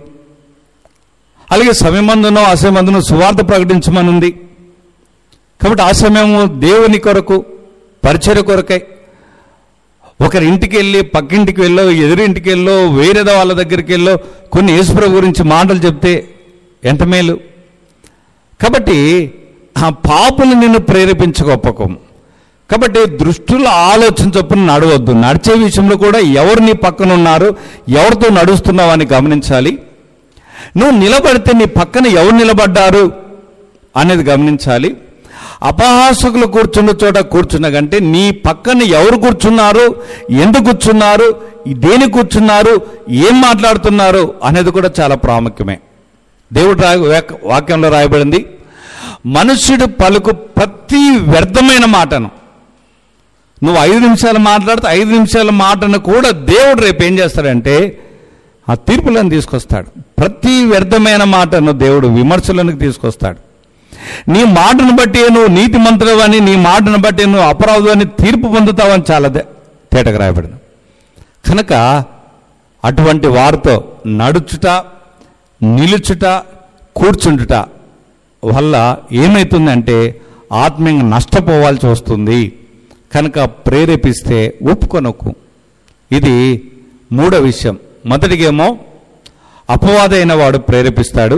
అలాగే సమయమందునో అసమయందునో సువార్త ప్రకటించమనుంది కాబట్టి ఆ సమయము దేవుని కొరకు పరిచయ కొరకై ఒకరి ఇంటికి వెళ్ళి పక్కింటికి వెళ్ళో ఎదురింటికి వెళ్ళో వేరే వాళ్ళ దగ్గరికి వెళ్ళో కొన్ని యేసుప్రభు గురించి మాటలు చెప్తే ఎంత మేలు కాబట్టి ఆ పాపులు నిన్ను ప్రేరేపించగొప్పకం కాబట్టి దృష్టిలో ఆలోచన చొప్పున నడవద్దు నడిచే విషయంలో కూడా ఎవరు నీ పక్కన ఉన్నారు ఎవరితో నడుస్తున్నావు అని గమనించాలి నువ్వు నిలబడితే నీ పక్కన ఎవరు నిలబడ్డారు అనేది గమనించాలి అపహాసకులు కూర్చున్న చోట కూర్చున్న కంటే నీ పక్కన ఎవరు కూర్చున్నారు ఎందుకు కూర్చున్నారు దేని కూర్చున్నారు ఏం మాట్లాడుతున్నారు అనేది కూడా చాలా ప్రాముఖ్యమే దేవుడు రాయ వాక్- వాక్యంలో రాయబడింది మనుష్యుడు పలుకు ప్రతి వ్యర్థమైన మాటను నువ్వు ఐదు నిమిషాలు మాట్లాడితే ఐదు నిమిషాల మాటను కూడా దేవుడు రేపు ఏం చేస్తాడంటే ఆ తీర్పులను తీసుకొస్తాడు ప్రతి వ్యర్థమైన మాటను దేవుడు విమర్శలకు తీసుకొస్తాడు నీ మాటను బట్టి నువ్వు నీతి మంత్రులు నీ మాటను బట్టి నువ్వు అపరాధం అని తీర్పు పొందుతావని చాలా దే- తేటగా రాయబడింది కనుక అటువంటి వారితో నడుచుట నిలుచుట కూర్చుంటుట వల్ల ఏమవుతుందంటే ఆత్మీయంగా నష్టపోవాల్సి వస్తుంది కనుక ప్రేరేపిస్తే ఒప్పుకొనకు ఇది మూడో విషయం మొదటిగేమో అపవాదైన వాడు ప్రేరేపిస్తాడు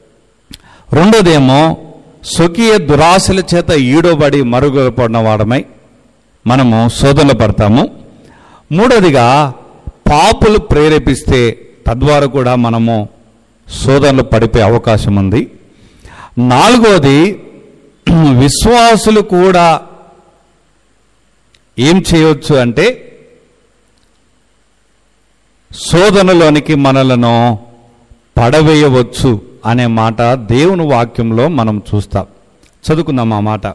రెండోదేమో స్వకీయ దురాశల చేత ఈడోబడి మరుగుపడిన వాడమై మనము శోధనలో పడతాము మూడోదిగా పాపులు ప్రేరేపిస్తే తద్వారా కూడా మనము శోధనలో పడిపోయే అవకాశం ఉంది నాలుగోది విశ్వాసులు కూడా ఏం చేయవచ్చు అంటే శోధనలోనికి మనలను పడవేయవచ్చు అనే మాట దేవుని వాక్యంలో మనం చూస్తాం చదువుకుందాం ఆ మాట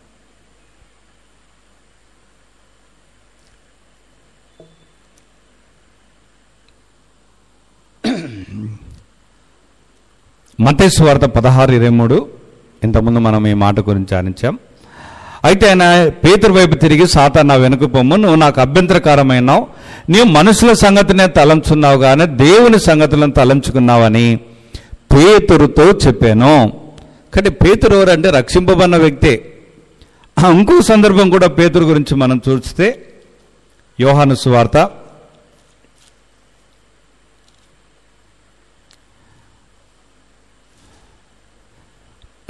మతేసు వార్త పదహారు ఇరవై మూడు ఇంతకుముందు మనం ఈ మాట గురించి ఆనించాం అయితే ఆయన పేతురు వైపు తిరిగి సాతా నా వెనుక పొమ్ము నువ్వు నాకు అభ్యంతరకరమైనావు నీవు మనుషుల సంగతినే తలంచున్నావు కానీ దేవుని సంగతులను తలంచుకున్నావని పేతురుతో చెప్పాను కానీ పేతురు ఎవరంటే రక్షింపబడిన వ్యక్తే ఆ, ఇంకో సందర్భం కూడా పేతురు గురించి మనం చూస్తే యోహాను సువార్త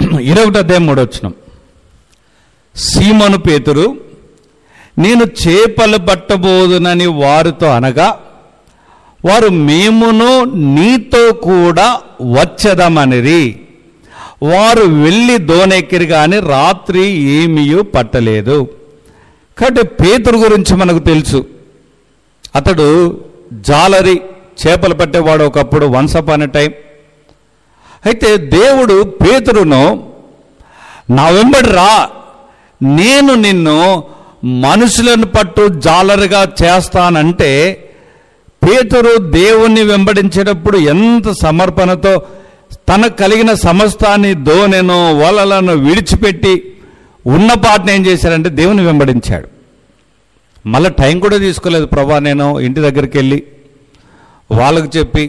ఇరవై అధ్యాయం మూడొచ్చును సీమను పేతురు నేను చేపలు పట్టబోదునని వారితో అనగా వారు మేమును నీతో కూడా వచ్చదమనిరి వారు వెళ్ళి దోనెక్కిరి కానీ రాత్రి ఏమీయూ పట్టలేదు కాబట్టి పేతురు గురించి మనకు తెలుసు అతడు జాలరి చేపలు పట్టేవాడు ఒకప్పుడు వన్స్ అపాన్ టైం అయితే దేవుడు పేతురును నా వెంబడి రా నేను నిన్ను మనుషులను పట్టు జాలరుగా చేస్తానంటే పేతురు దేవుణ్ణి వెంబడించేటప్పుడు ఎంత సమర్పణతో తనకు కలిగిన సమస్తాన్ని దోనెను వలలను విడిచిపెట్టి ఉన్న పాటను ఏం చేశాడంటే దేవుని వెంబడించాడు మళ్ళీ టైం కూడా తీసుకోలేదు ప్రభా నేను ఇంటి దగ్గరికి వెళ్ళి వాళ్ళకు చెప్పి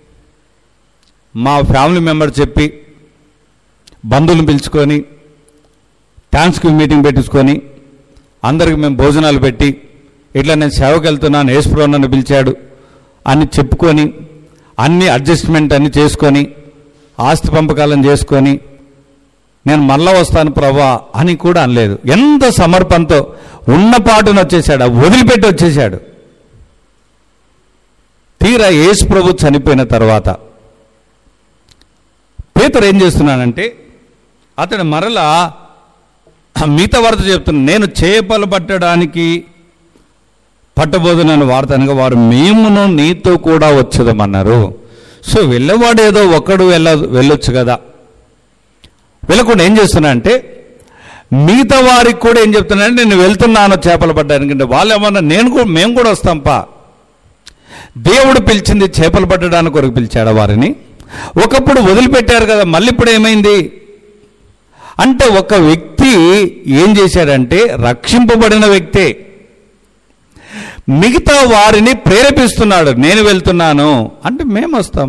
మా ఫ్యామిలీ మెంబర్ చెప్పి బంధువులను పిలుచుకొని థ్యాంక్స్ గివ్ మీటింగ్ పెట్టించుకొని అందరికి మేము భోజనాలు పెట్టి ఇట్లా నేను సేవకి వెళ్తున్నాను యేసుప్రభు నన్ను పిలిచాడు అని చెప్పుకొని అన్ని అడ్జస్ట్మెంట్ అన్ని చేసుకొని ఆస్తి పంపకాలను చేసుకొని నేను మళ్ళా వస్తాను ప్రభా అని కూడా అనలేదు ఎంత సమర్పణతో ఉన్న పాటును వచ్చేసాడు వదిలిపెట్టి వచ్చేసాడు తీరా యేసు ప్రభు చనిపోయిన తర్వాత పేతురు ఏం చేస్తున్నానంటే అతడు మరలా మిగతా వార్త చెప్తున్నాను నేను చేపలు పట్టడానికి పట్టబోదునని వార్త అనగా వారు మేమును నీతో కూడా వచ్చేదమన్నారు సో వెళ్ళేవాడు ఏదో ఒక్కడు వెళ్ళ వెళ్ళొచ్చు కదా వెళ్ళకుండా ఏం చేస్తున్నా అంటే మిగతా వారికి కూడా ఏం చెప్తున్నానంటే నేను వెళ్తున్నాను చేపలు పట్టడానికి అంటే వాళ్ళు ఏమన్నా నేను కూడా మేము కూడా వస్తాంపా దేవుడు పిలిచింది చేపలు పట్టడానికి కొరకు పిలిచాడు వారిని ఒకప్పుడు వదిలిపెట్టారు కదా మళ్ళీ ఇప్పుడు ఏమైంది అంటే ఒక వ్యక్తి ఏం చేశాడంటే రక్షింపబడిన వ్యక్తే మిగతా వారిని ప్రేరేపిస్తున్నాడు నేను వెళ్తున్నాను అంటే మేము వస్తాం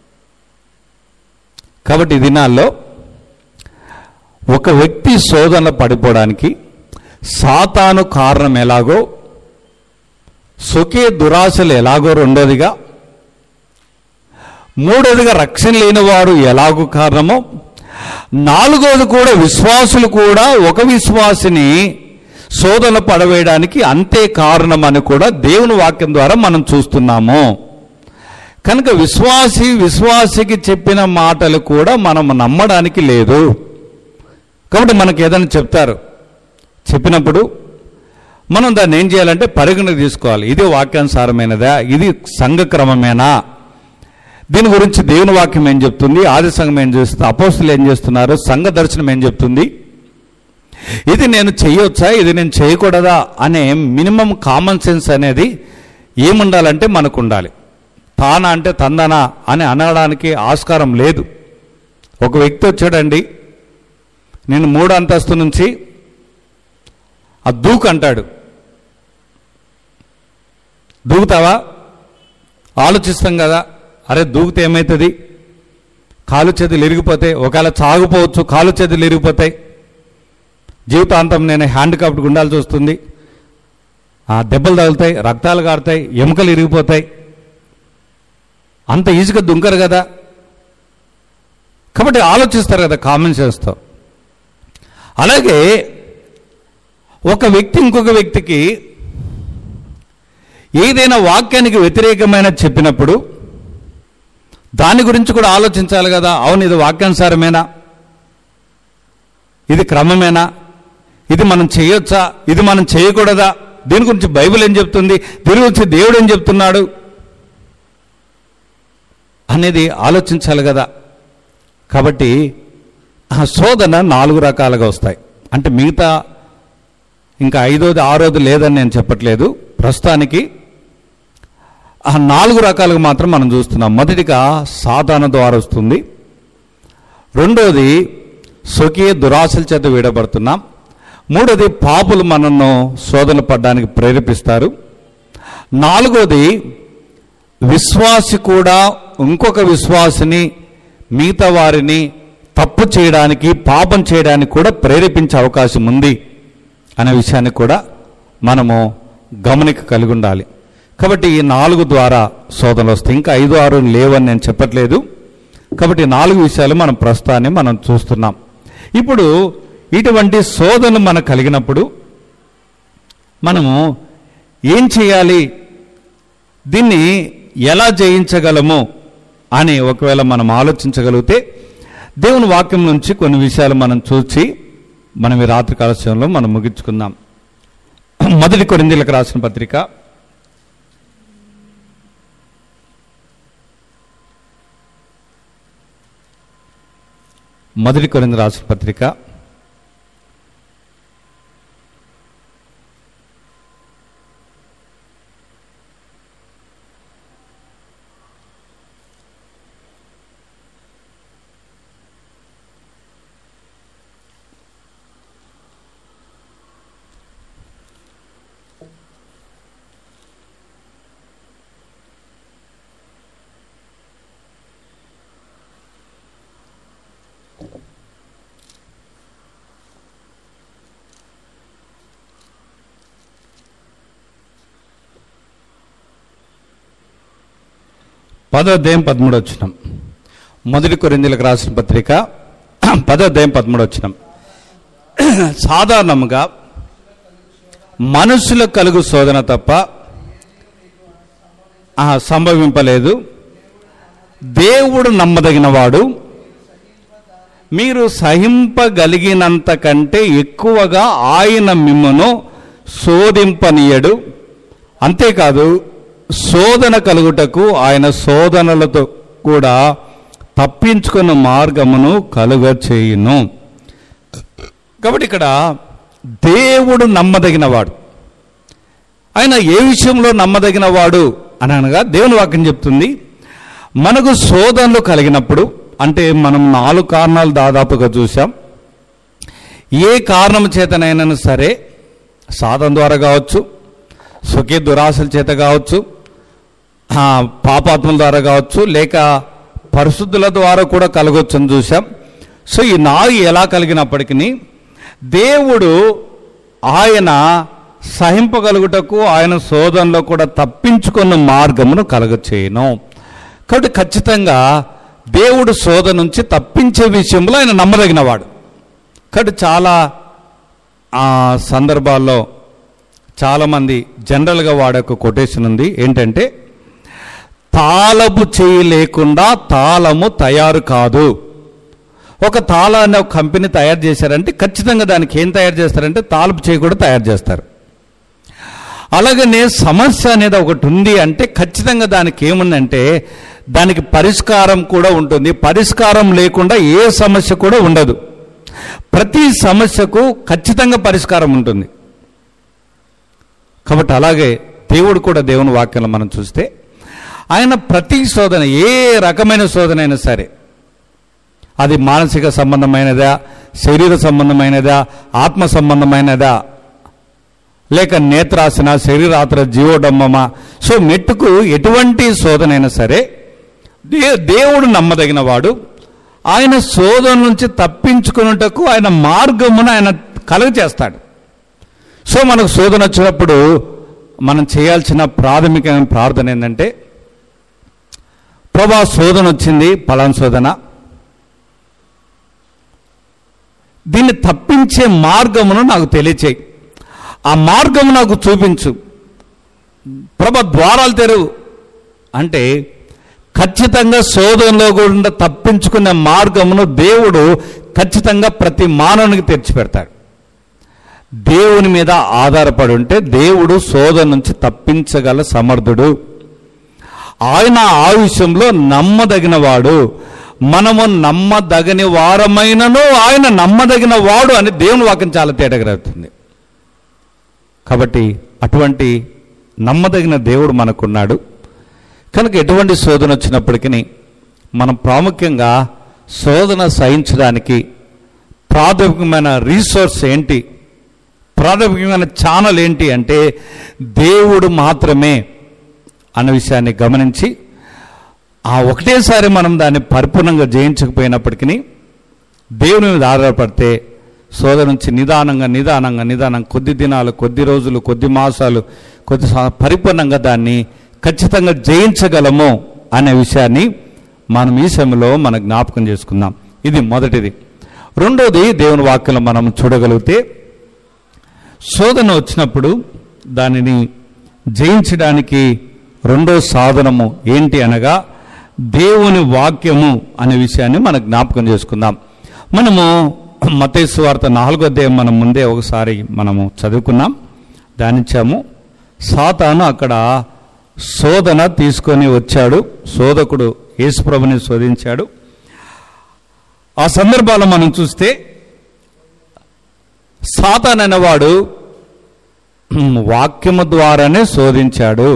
కాబట్టి ఈ దినాల్లో ఒక వ్యక్తి శోధనలో పడిపోవడానికి సాతాను కారణం ఎలాగో సొకే దురాశలు ఎలాగో రెండోదిగా మూడోదిగా రక్షణ లేని వారు ఎలాగో కారణమో నాలుగోది కూడా విశ్వాసులు కూడా ఒక విశ్వాసిని శోధన పడవేయడానికి అంతే కారణమని కూడా దేవుని వాక్యం ద్వారా మనం చూస్తున్నాము కనుక విశ్వాసి విశ్వాసికి చెప్పిన మాటలు కూడా మనం నమ్మడానికి లేదు కాబట్టి మనకు ఏదైనా చెప్తారు చెప్పినప్పుడు మనం దాన్ని ఏం చేయాలంటే పరిగణన తీసుకోవాలి ఇది వాక్యానుసారమైనదా ఇది సంఘక్రమమేనా దీని గురించి దేవుని వాక్యం ఏం చెప్తుంది ఆది సంఘం ఏం చేస్తుంది అపోస్తులు ఏం చేస్తున్నారు సంఘ దర్శనం ఏం చెప్తుంది ఇది నేను చేయొచ్చా ఇది నేను చేయకూడదా అనే మినిమం కామన్ సెన్స్ అనేది ఏముండాలంటే మనకు ఉండాలి తానా అంటే తందనా అని అనడానికి ఆస్కారం లేదు ఒక వ్యక్తి వచ్చాడండి నేను మూడు అంతస్తు నుంచి ఆ దూకు అంటాడు దూకుతావా ఆలోచిస్తాం కదా అరే దూకితే ఏమవుతుంది కాలు చేతులు ఇరిగిపోతాయి ఒకవేళ చాగుపోవచ్చు కాలు చేతులు ఇరిగిపోతాయి జీవితాంతం నేను హ్యాండ్ కాప్డ్ ఉండాల్సి వస్తుంది ఆ దెబ్బలు తగులుతాయి రక్తాలు కారుతాయి ఎముకలు ఇరిగిపోతాయి అంత ఈజీగా దుంకరు కదా కాబట్టి ఆలోచిస్తారు కదా కామన్ సెన్స్తో అలాగే ఒక వ్యక్తి ఇంకొక వ్యక్తికి ఏదైనా వాక్యానికి వ్యతిరేకమైన చెప్పినప్పుడు దాని గురించి కూడా ఆలోచించాలి కదా అవును ఇది వాక్యానుసారమేనా ఇది క్రమమేనా ఇది మనం చేయొచ్చా ఇది మనం చేయకూడదా దీని గురించి బైబిల్ ఏం చెప్తుంది దీని గురించి దేవుడు ఏం చెప్తున్నాడు అనేది ఆలోచించాలి కదా కాబట్టి ఆ శోధన నాలుగు రకాలుగా వస్తాయి అంటే మిగతా ఇంకా ఐదోది ఆరోది లేదని నేను చెప్పట్లేదు ప్రస్తుతానికి ఆ నాలుగు రకాలుగా మాత్రం మనం చూస్తున్నాం మొదటిగా సాధారణ ద్వారా వస్తుంది రెండోది స్వకీయ దురాశల చేత వీడబడుతున్నాం మూడోది పాపులు మనను శోధన పడడానికి ప్రేరేపిస్తారు నాలుగోది విశ్వాసి కూడా ఇంకొక విశ్వాసిని మిగతా వారిని తప్పు చేయడానికి పాపం చేయడానికి కూడా ప్రేరేపించే అవకాశం ఉంది అనే విషయాన్ని కూడా మనము గమనిక కలిగి ఉండాలి కాబట్టి ఈ నాలుగు ద్వారా శోధనలు వస్తాయి ఇంకా ఐదు ఆరు లేవని నేను చెప్పట్లేదు కాబట్టి ఈ నాలుగు విషయాలు మనం ప్రస్తుతాన్ని మనం చూస్తున్నాం ఇప్పుడు ఇటువంటి శోధన మనకు కలిగినప్పుడు మనము ఏం చేయాలి దీన్ని ఎలా జయించగలము అని ఒకవేళ మనం ఆలోచించగలిగితే దేవుని వాక్యం నుంచి కొన్ని విషయాలు మనం చూసి మనం ఈ రాత్రి కాలశంలో మనం ముగించుకుందాం మొదటి కొరిందీలకు రాసిన పత్రిక మొదటి కొరింది రాసిన పత్రిక పదో అధ్యాయం పదమూడు వచ్చినాం మొదటి కొరిందీలకు రాసిన పత్రిక పదో అధ్యాయం పదమూడు వచ్చినాం సాధారణంగా మనుషులకు కలుగు శోధన తప్ప ఆ, సంభవింపలేదు దేవుడు నమ్మదగినవాడు మీరు సహింపగలిగినంత కంటే ఎక్కువగా ఆయన మిమ్మను శోధింపనీయడు అంతేకాదు శోధన కలుగుటకు ఆయన శోధనలతో కూడా తప్పించుకున్న మార్గమును కలుగ చేయును కాబట్టి ఇక్కడ దేవుడు నమ్మదగినవాడు ఆయన ఏ విషయంలో నమ్మదగినవాడు అని అనగా దేవుని వాక్యం చెప్తుంది మనకు శోధనలు కలిగినప్పుడు అంటే మనం నాలుగు కారణాలు దాదాపుగా చూసాం ఏ కారణం చేతనైనా సరే సాధన ద్వారా కావచ్చు సుఖీ దురాశల చేత కావచ్చు ఆ, పాపాత్మల ద్వారా కావచ్చు లేక పరిశుద్ధుల ద్వారా కూడా కలగొచ్చని చూసాం సో ఈ నాలుగు ఎలా కలిగినప్పటికీ దేవుడు ఆయన సహింపగలుగుటకు ఆయన శోధనలో కూడా తప్పించుకున్న మార్గమును కలగచేయను కాబట్టి ఖచ్చితంగా దేవుడు శోధన నుంచి తప్పించే విషయంలో ఆయన నమ్మదగినవాడు కాబట్టి చాలా ఆ సందర్భాల్లో చాలామంది జనరల్గా వాడే ఒక కొటేషన్ ఉంది ఏంటంటే తాళపు చేయి లేకుండా తాళము తయారు కాదు ఒక తాళాన్ని ఒక కంపెనీ తయారు చేశారంటే ఖచ్చితంగా దానికి ఏం తయారు చేస్తారంటే తాళపు చేయి కూడా తయారు చేస్తారు అలాగనే సమస్య అనేది ఒకటి ఉంది అంటే ఖచ్చితంగా దానికి ఏముందంటే దానికి పరిష్కారం కూడా ఉంటుంది పరిష్కారం లేకుండా ఏ సమస్య కూడా ఉండదు ప్రతి సమస్యకు ఖచ్చితంగా పరిష్కారం ఉంటుంది కాబట్టి అలాగే దేవుడు కూడా దేవుని వాక్యంలో మనం చూస్తే ఆయన ప్రతి శోధన ఏ రకమైన శోధన అయినా సరే అది మానసిక సంబంధమైనదా శరీర సంబంధమైనదా ఆత్మ సంబంధమైనదా లేక నేత్రాసన శరీరాత్ర జీవోడమ్మమా సో మెట్టుకు ఎటువంటి శోధనైనా సరే దే దేవుడు నమ్మదగిన వాడు ఆయన శోధన నుంచి తప్పించుకున్నటకు ఆయన మార్గమును ఆయన కలుగ చేస్తాడు సో మనకు శోధన వచ్చినప్పుడు మనం చేయాల్సిన ప్రాథమికమైన ప్రార్థన ఏంటంటే ప్రభా శోధన వచ్చింది పలాన్ శోధన దీన్ని తప్పించే మార్గమును నాకు తెలియచేయి ఆ మార్గము నాకు చూపించు ప్రభ ద్వారాలు తెరువు అంటే ఖచ్చితంగా శోధనలో కూడా తప్పించుకునే మార్గమును దేవుడు ఖచ్చితంగా ప్రతి మానవునికి తెచ్చిపెడతాడు దేవుని మీద ఆధారపడి ఉంటే దేవుడు శోధన నుంచి తప్పించగల సమర్థుడు ఆయన ఆ విషయంలో నమ్మదగిన వాడు మనము నమ్మదగని వారమైనను ఆయన నమ్మదగిన వాడు అని దేవుని వాక్యం చాలా తేటగలుగుతుంది కాబట్టి అటువంటి నమ్మదగిన దేవుడు మనకున్నాడు కనుక ఎటువంటి శోధన వచ్చినప్పటికీ మనం ప్రాముఖ్యంగా శోధన సహించడానికి ప్రాథమికమైన రీసోర్స్ ఏంటి ప్రాథమికమైన ఛానల్ ఏంటి అంటే దేవుడు మాత్రమే అన్న విషయాన్ని గమనించి ఆ ఒకటేసారి మనం దాన్ని పరిపూర్ణంగా జయించకపోయినప్పటికీ దేవుని మీద ఆధారపడితే శోధన నుంచి నిదానంగా నిదానంగా నిదానం కొద్ది దినాలు కొద్ది రోజులు కొద్ది మాసాలు కొద్ది సా- పరిపూర్ణంగా దాన్ని ఖచ్చితంగా జయించగలము అనే విషయాన్ని మనం ఈ సమయంలో మన జ్ఞాపకం చేసుకుందాం ఇది మొదటిది రెండోది దేవుని వాక్యంలో మనం చూడగలిగితే శోధన వచ్చినప్పుడు దానిని జయించడానికి రెండో సాధనము ఏంటి అనగా దేవుని వాక్యము అనే విషయాన్ని మనం జ్ఞాపకం చేసుకుందాం మనము మతేసు వార్త నాలుగో అధ్యాయం మనం ముందే ఒకసారి మనము చదువుకున్నాం ధ్యానించాము సాతాను అక్కడ శోధన తీసుకొని వచ్చాడు శోధకుడు యేసుప్రభుని శోధించాడు ఆ సందర్భాల్లో మనం చూస్తే సాతాన్ అనేవాడు వాక్యము ద్వారానే శోధించాడు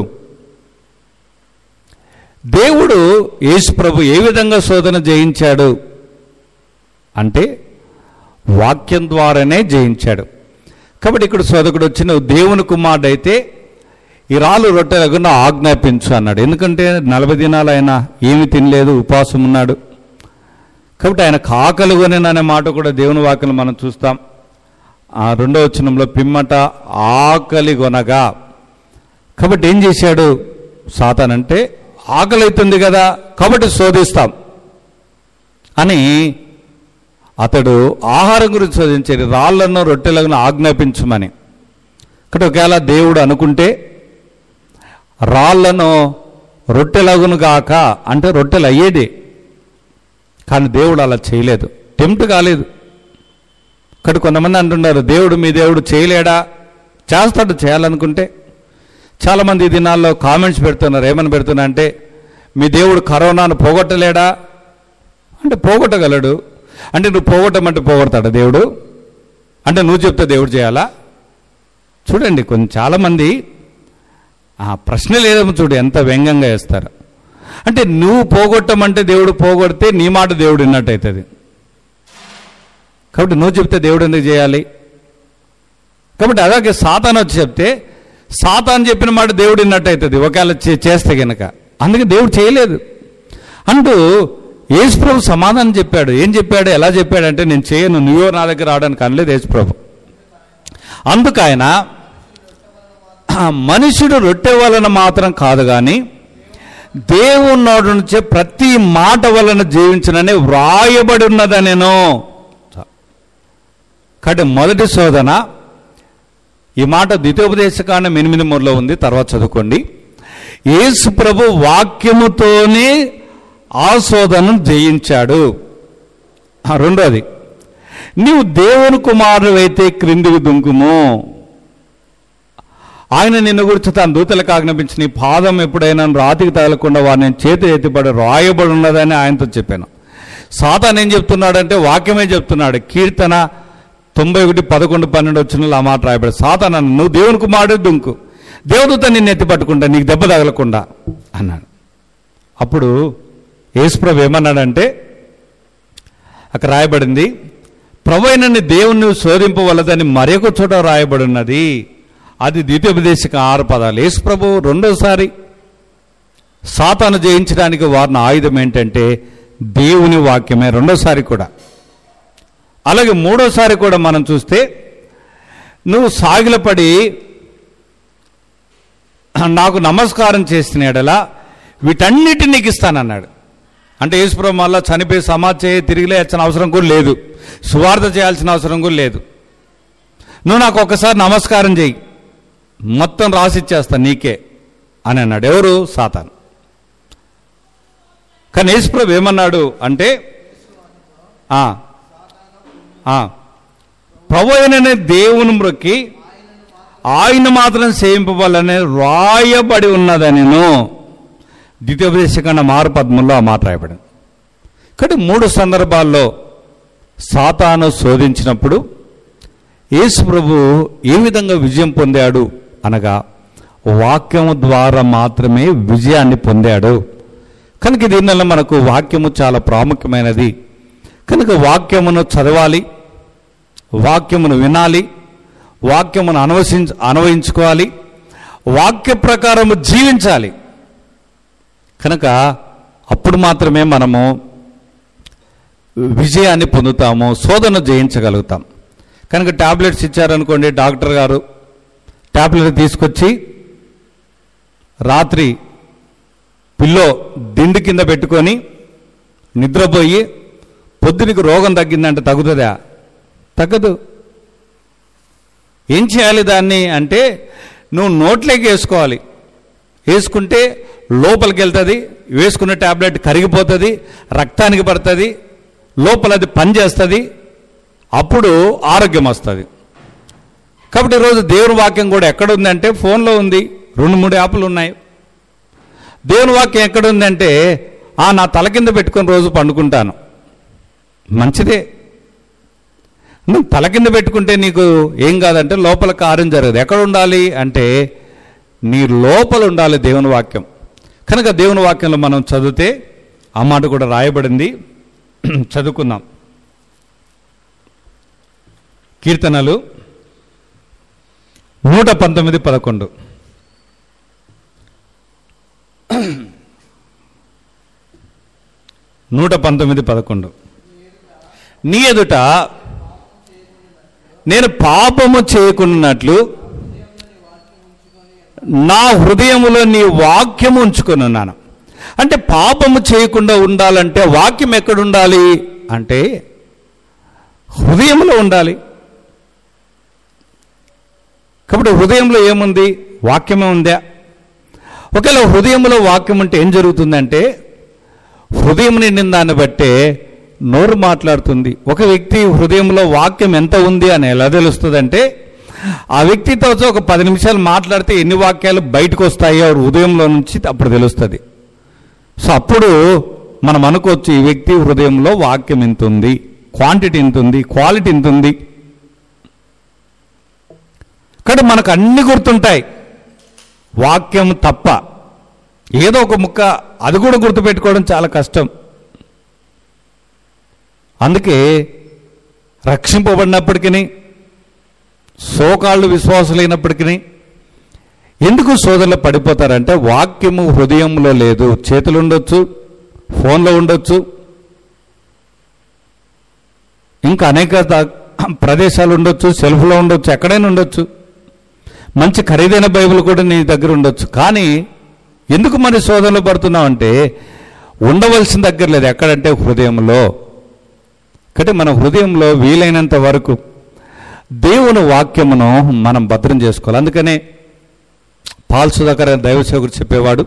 దేవుడు యేసు ప్రభు ఏ విధంగా శోధన జయించాడు అంటే వాక్యం ద్వారానే జయించాడు కాబట్టి ఇక్కడ శోధకుడు వచ్చిన దేవుని కుమారుడు అయితే ఈ రాళ్ళు రొట్టెలకుండా ఆజ్ఞాపించు అన్నాడు ఎందుకంటే నలభై దినాలు ఆయన ఏమి తినలేదు ఉపవాసం ఉన్నాడు కాబట్టి ఆయన కాకలుగొని అనే మాట కూడా దేవుని వాక్యం మనం చూస్తాం ఆ రెండో వచనంలో పిమ్మట ఆకలి కొనగా కాబట్టి ఏం చేశాడు సాతాన్ అంటే ఆకలి అవుతుంది కదా కాబట్టి శోధిస్తాం అని అతడు ఆహారం గురించి శోధించాడు రాళ్లను రొట్టెలను ఆజ్ఞాపించమని ఇక్కడ ఒకవేళ దేవుడు అనుకుంటే రాళ్లను రొట్టెలగును గాక అంటే రొట్టెలు అయ్యేది కానీ దేవుడు అలా చేయలేదు టెంప్ట్ కాలేదు ఇక్కడ కొంతమంది అంటున్నారు దేవుడు మీ దేవుడు చేయలేడా చేస్తాడు చేయాలనుకుంటే చాలామంది ఈ దినాల్లో కామెంట్స్ పెడుతున్నారు ఏమని పెడుతున్నా అంటే మీ దేవుడు కరోనాను పోగొట్టలేడా అంటే పోగొట్టగలడు అంటే నువ్వు పోగొట్టమంటే పోగొడతాడా దేవుడు అంటే నువ్వు చెప్తే దేవుడు చేయాలా చూడండి కొంచెం చాలామంది ఆ ప్రశ్న లేదేమో చూడు ఎంత వ్యంగ్యంగా వేస్తారు అంటే నువ్వు పోగొట్టమంటే దేవుడు పోగొడితే నీ మాట దేవుడు విన్నట్టు అవుతుంది కాబట్టి నువ్వు చెప్తే దేవుడు ఎందుకు చేయాలి కాబట్టి అలాగే సాతాన్ వచ్చి చెప్తే సాతాన్ చెప్పిన మాట దేవుడు విన్నట్టు అవుతుంది ఒకవేళ చే- చేస్తే గనక అందుకే దేవుడు చేయలేదు అంటూ యేసుప్రభు సమాధానం చెప్పాడు ఏం చెప్పాడు ఎలా చెప్పాడంటే నేను చేయను నువ్వో నా దగ్గర రావడానికి అనలేదు యేసుప్రభు అందుకు ఆయన ఆ మనుషుడు రొట్టె వలన మాత్రం కాదు కానీ దేవుని నోటి నుంచే ప్రతి మాట వలన జీవించనని వ్రాయబడి ఉన్నదనేను కాబట్టి మొదటి శోధన ఈ మాట ద్వితోపదేశకాండం ఎనిమిది మూడులో ఉంది తర్వాత చదువుకోండి యేసు ప్రభు వాక్యముతోనే ఆ శోధనను జయించాడు ఆ, రెండోది నీవు దేవుని కుమారుడు అయితే క్రిందికి దుంకుము ఆయన నిన్ను గురించి తన దూతలకు ఆజ్ఞాపించి నీ పాదం ఎప్పుడైనా రాతికి తగలకుండా వారిని చేతి ఎత్తిపడి రాయబడి ఉన్నదని ఆయనతో చెప్పాను సాతాన్ ఏం చెప్తున్నాడంటే వాక్యమే చెప్తున్నాడు కీర్తన తొంభై ఒకటి పదకొండు పన్నెండు వచ్చిన ఆ మాట రాయబడి సాతాన్ అన్నాడు, నువ్వు దేవుని కుమారుడు దుంకు దేవుడితో నిన్ను ఎత్తి పట్టుకుంటా నీకు దెబ్బ తగలకుండా అన్నాడు అప్పుడు యేసుప్రభు ఏమన్నాడంటే అక్కడ రాయబడింది ప్రభు అయినని దేవుణ్ణి శోధింపవలదని మరొక చోట రాయబడి ఉన్నది అది ద్వితీయోపదేశక ఆరు పదాలు యేసు ప్రభు రెండోసారి సాతాను జయించడానికి వారిన ఆయుధం ఏంటంటే దేవుని వాక్యమే రెండోసారి కూడా అలాగే మూడోసారి కూడా మనం చూస్తే నువ్వు సాగిలపడి నాకు నమస్కారం చేసిన ఎడలా వీటన్నిటిని నీకు ఇస్తానన్నాడు అంటే యేసుప్రభు మళ్ళా చనిపోయి సమాధి చేయ తిరిగి లేచిన అవసరం కూడా లేదు సువార్త చేయాల్సిన అవసరం కూడా లేదు నువ్వు నాకు ఒకసారి నమస్కారం చేయి మొత్తం రాసిచ్చేస్తా నీకే అని అన్నాడు ఎవరు సాతాన్ కానీ యేసుప్రభు ఏమన్నాడు అంటే ఆ, ఆ, ప్రభు అయిన దేవుని మ్రొక్కి ఆయన మాత్రం సేవింపవాలని రాయబడి ఉన్నదనిను ద్వితీయోపదేశకాండ ఆరు పద్మంలో ఆ మాట రాయబడింది కానీ మూడు సందర్భాల్లో సాతాను శోధించినప్పుడు యేసు ప్రభు ఏ విధంగా విజయం పొందాడు అనగా వాక్యము ద్వారా మాత్రమే విజయాన్ని పొందాడు కనుక దీనివల్ల మనకు వాక్యము చాలా ప్రాముఖ్యమైనది కనుక వాక్యమును చదవాలి వాక్యమును వినాలి వాక్యమును అనువసించ అనువయించుకోవాలి వాక్య ప్రకారము జీవించాలి కనుక అప్పుడు మాత్రమే మనము విజయాన్ని పొందుతాము శోధన జయించగలుగుతాం కనుక టాబ్లెట్స్ ఇచ్చారనుకోండి డాక్టర్ గారు టాబ్లెట్ తీసుకొచ్చి రాత్రి పిల్లో దిండు కింద పెట్టుకొని నిద్రపోయి పొద్దునికి రోగం తగ్గిందంటే తగ్గుతుందా తగ్గదు ఏం చేయాలి దాన్ని అంటే నువ్వు నోట్లోకి వేసుకోవాలి వేసుకుంటే లోపలికి వెళ్తుంది వేసుకున్న ట్యాబ్లెట్ కరిగిపోతుంది రక్తానికి పడుతుంది లోపల అది పనిచేస్తుంది అప్పుడు ఆరోగ్యం వస్తుంది కాబట్టి ఈరోజు దేవుని వాక్యం కూడా ఎక్కడ ఉందంటే ఫోన్లో ఉంది రెండు మూడు యాప్లు ఉన్నాయి దేవుని వాక్యం ఎక్కడ ఉందంటే ఆ నా తల కింద పెట్టుకొని రోజు పండుకుంటాను మంచిదే నువ్వు తల కింద పెట్టుకుంటే నీకు ఏం కాదంటే లోపల కార్యం జరగదు ఎక్కడ ఉండాలి అంటే నీ లోపల ఉండాలి దేవుని వాక్యం కనుక దేవుని వాక్యంలో మనం చదివితే ఆ మాట కూడా రాయబడింది చదువుకుందాం కీర్తనలు నూట పంతొమ్మిది పదకొండు నూట పంతొమ్మిది పదకొండు నీ ఎదుట నేను పాపము చేయకున్నట్లు నా హృదయములో నీ వాక్యము ఉంచుకొని ఉన్నాను అంటే పాపము చేయకుండా ఉండాలంటే వాక్యం ఎక్కడ ఉండాలి అంటే హృదయంలో ఉండాలి కాబట్టి హృదయంలో ఏముంది వాక్యమే ఉందా ఒకవేళ హృదయంలో వాక్యం ఉంటే ఏం జరుగుతుందంటే హృదయం నిండిన దాన్ని బట్టే నోరు మాట్లాడుతుంది ఒక వ్యక్తి హృదయంలో వాక్యం ఎంత ఉంది అని ఎలా తెలుస్తుందంటే ఆ వ్యక్తితో ఒక పది నిమిషాలు మాట్లాడితే ఎన్ని వాక్యాలు బయటకు వస్తాయో హృదయంలో నుంచి అప్పుడు తెలుస్తుంది సో అప్పుడు మనం అనుకోవచ్చు ఈ వ్యక్తి హృదయంలో వాక్యం ఎంత ఉంది క్వాంటిటీ ఎంత ఉంది క్వాలిటీ ఎంత ఉంది కానీ మనకు అన్ని గుర్తుంటాయి వాక్యం తప్ప ఏదో ఒక ముక్క అది కూడా గుర్తుపెట్టుకోవడం చాలా కష్టం అందుకే రక్షింపబడినప్పటికీ సోకాళ్ళు విశ్వాసులైనప్పటికీ ఎందుకు సోదరులు పడిపోతారంటే వాక్యము హృదయంలో లేదు చేతులు ఉండొచ్చు ఫోన్లో ఉండొచ్చు ఇంకా అనేక దా- ప్రదేశాలు ఉండొచ్చు సెల్ఫ్లో ఉండొచ్చు ఎక్కడైనా ఉండొచ్చు మంచి ఖరీదైన బైబిల్ కూడా నీ దగ్గర ఉండొచ్చు కానీ ఎందుకు మరి శోధనలు పడుతున్నావు అంటే ఉండవలసిన దగ్గర లేదు ఎక్కడంటే హృదయంలో కాబట్టి మన హృదయంలో వీలైనంత వరకు దేవుని వాక్యమును మనం భద్రం చేసుకోవాలి అందుకనే పాల్ సుధాకర్ అనే దైవ సేవకుడు చెప్పేవాడు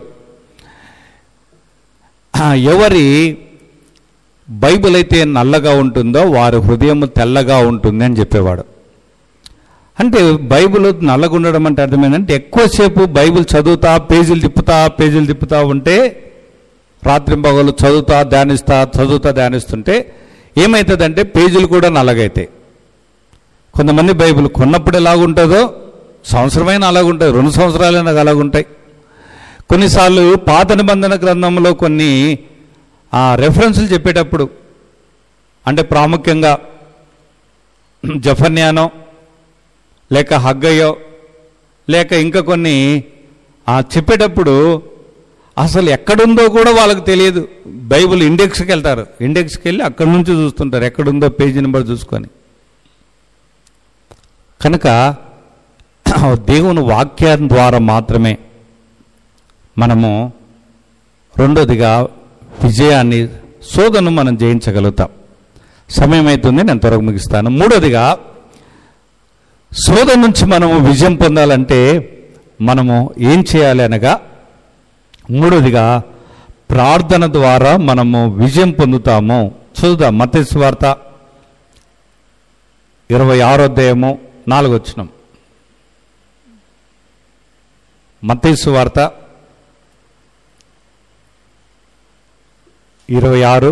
"ఆ, ఎవరి బైబిల్ అయితే నల్లగా ఉంటుందో వారి హృదయం తెల్లగా ఉంటుంది అని చెప్పేవాడు అంటే బైబిల్ నల్లగా ఉండడం అంటే అర్థమైందంటే ఎక్కువసేపు బైబిల్ చదువుతా పేజీలు తిప్పుతా పేజీలు తిప్పుతా ఉంటే రాత్రింపగలు చదువుతా ధ్యానిస్తా చదువుతా ధ్యానిస్తుంటే ఏమవుతుందంటే పేజీలు కూడా నల్లగైతాయి కొంతమంది బైబిల్ కొన్నప్పుడు ఎలాగుంటుందో సంవత్సరమైన అలాగుంటుంది రెండు సంవత్సరాలైనా అలాగుంటాయి కొన్నిసార్లు పాత నిబంధన గ్రంథంలో కొన్ని ఆ, రెఫరెన్సులు చెప్పేటప్పుడు అంటే ప్రాముఖ్యంగా జఫన్యానో లేక హగ్గయ్యో లేక ఇంకా కొన్ని ఆ, చెప్పేటప్పుడు అసలు ఎక్కడుందో కూడా వాళ్ళకి తెలియదు బైబిల్ ఇండెక్స్కి వెళ్తారు ఇండెక్స్కి వెళ్ళి అక్కడి నుంచి చూస్తుంటారు ఎక్కడుందో పేజీ నెంబర్ చూసుకొని కనుక దేవుని వాక్యం ద్వారా మాత్రమే మనము రెండోదిగా విజయాన్ని శోధను మనం జయించగలుగుతాం సమయం అవుతుంది నేను త్వరగా ముగిస్తాను మూడోదిగా శోధన నుంచి మనము విజయం పొందాలంటే మనము ఏం చేయాలి అనగా మూడోదిగా ప్రార్థన ద్వారా మనము విజయం పొందుతాము చూద్దాం మత్స్సు వార్త ఇరవై ఆరో అధ్యాయము నాలుగు వచ్చినాం మత్తైసు వార్త ఇరవై ఆరు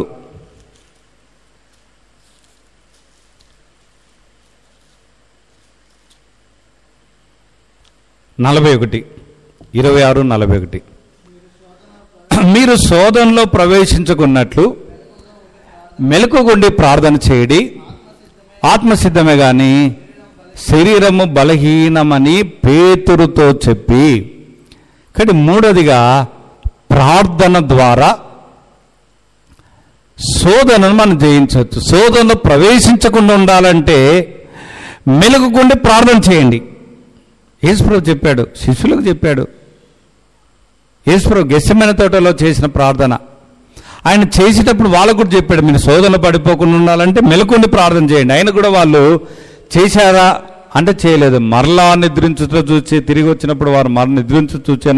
నలభై ఒకటి ఇరవై ఆరు నలభై ఒకటి మీరు శోధనలో ప్రవేశించుకున్నట్లు మెలకుగుండి ప్రార్థన చేయడి ఆత్మసిద్ధమే గాని శరీరము బలహీనమని పేతురుతో చెప్పి కానీ మూడోదిగా ప్రార్థన ద్వారా శోధనను మనం జయించవచ్చు శోధనలో ప్రవేశించకుండా ఉండాలంటే మెలుగుకుండి ప్రార్థన చేయండి యేసుప్రభు చెప్పాడు శిష్యులకు చెప్పాడు యేసుప్రభు గెస్సమైన తోటలో చేసిన ప్రార్థన ఆయన చేసేటప్పుడు వాళ్ళకు కూడా చెప్పాడు మీరు శోధనలో పడిపోకుండా ఉండాలంటే మెలకుండి ప్రార్థన చేయండి ఆయన కూడా వాళ్ళు చేశారా అంటే చేయలేదు మరలా నిద్రించుతో చూసి తిరిగి వచ్చినప్పుడు వారు మర నిద్రించు చూచాను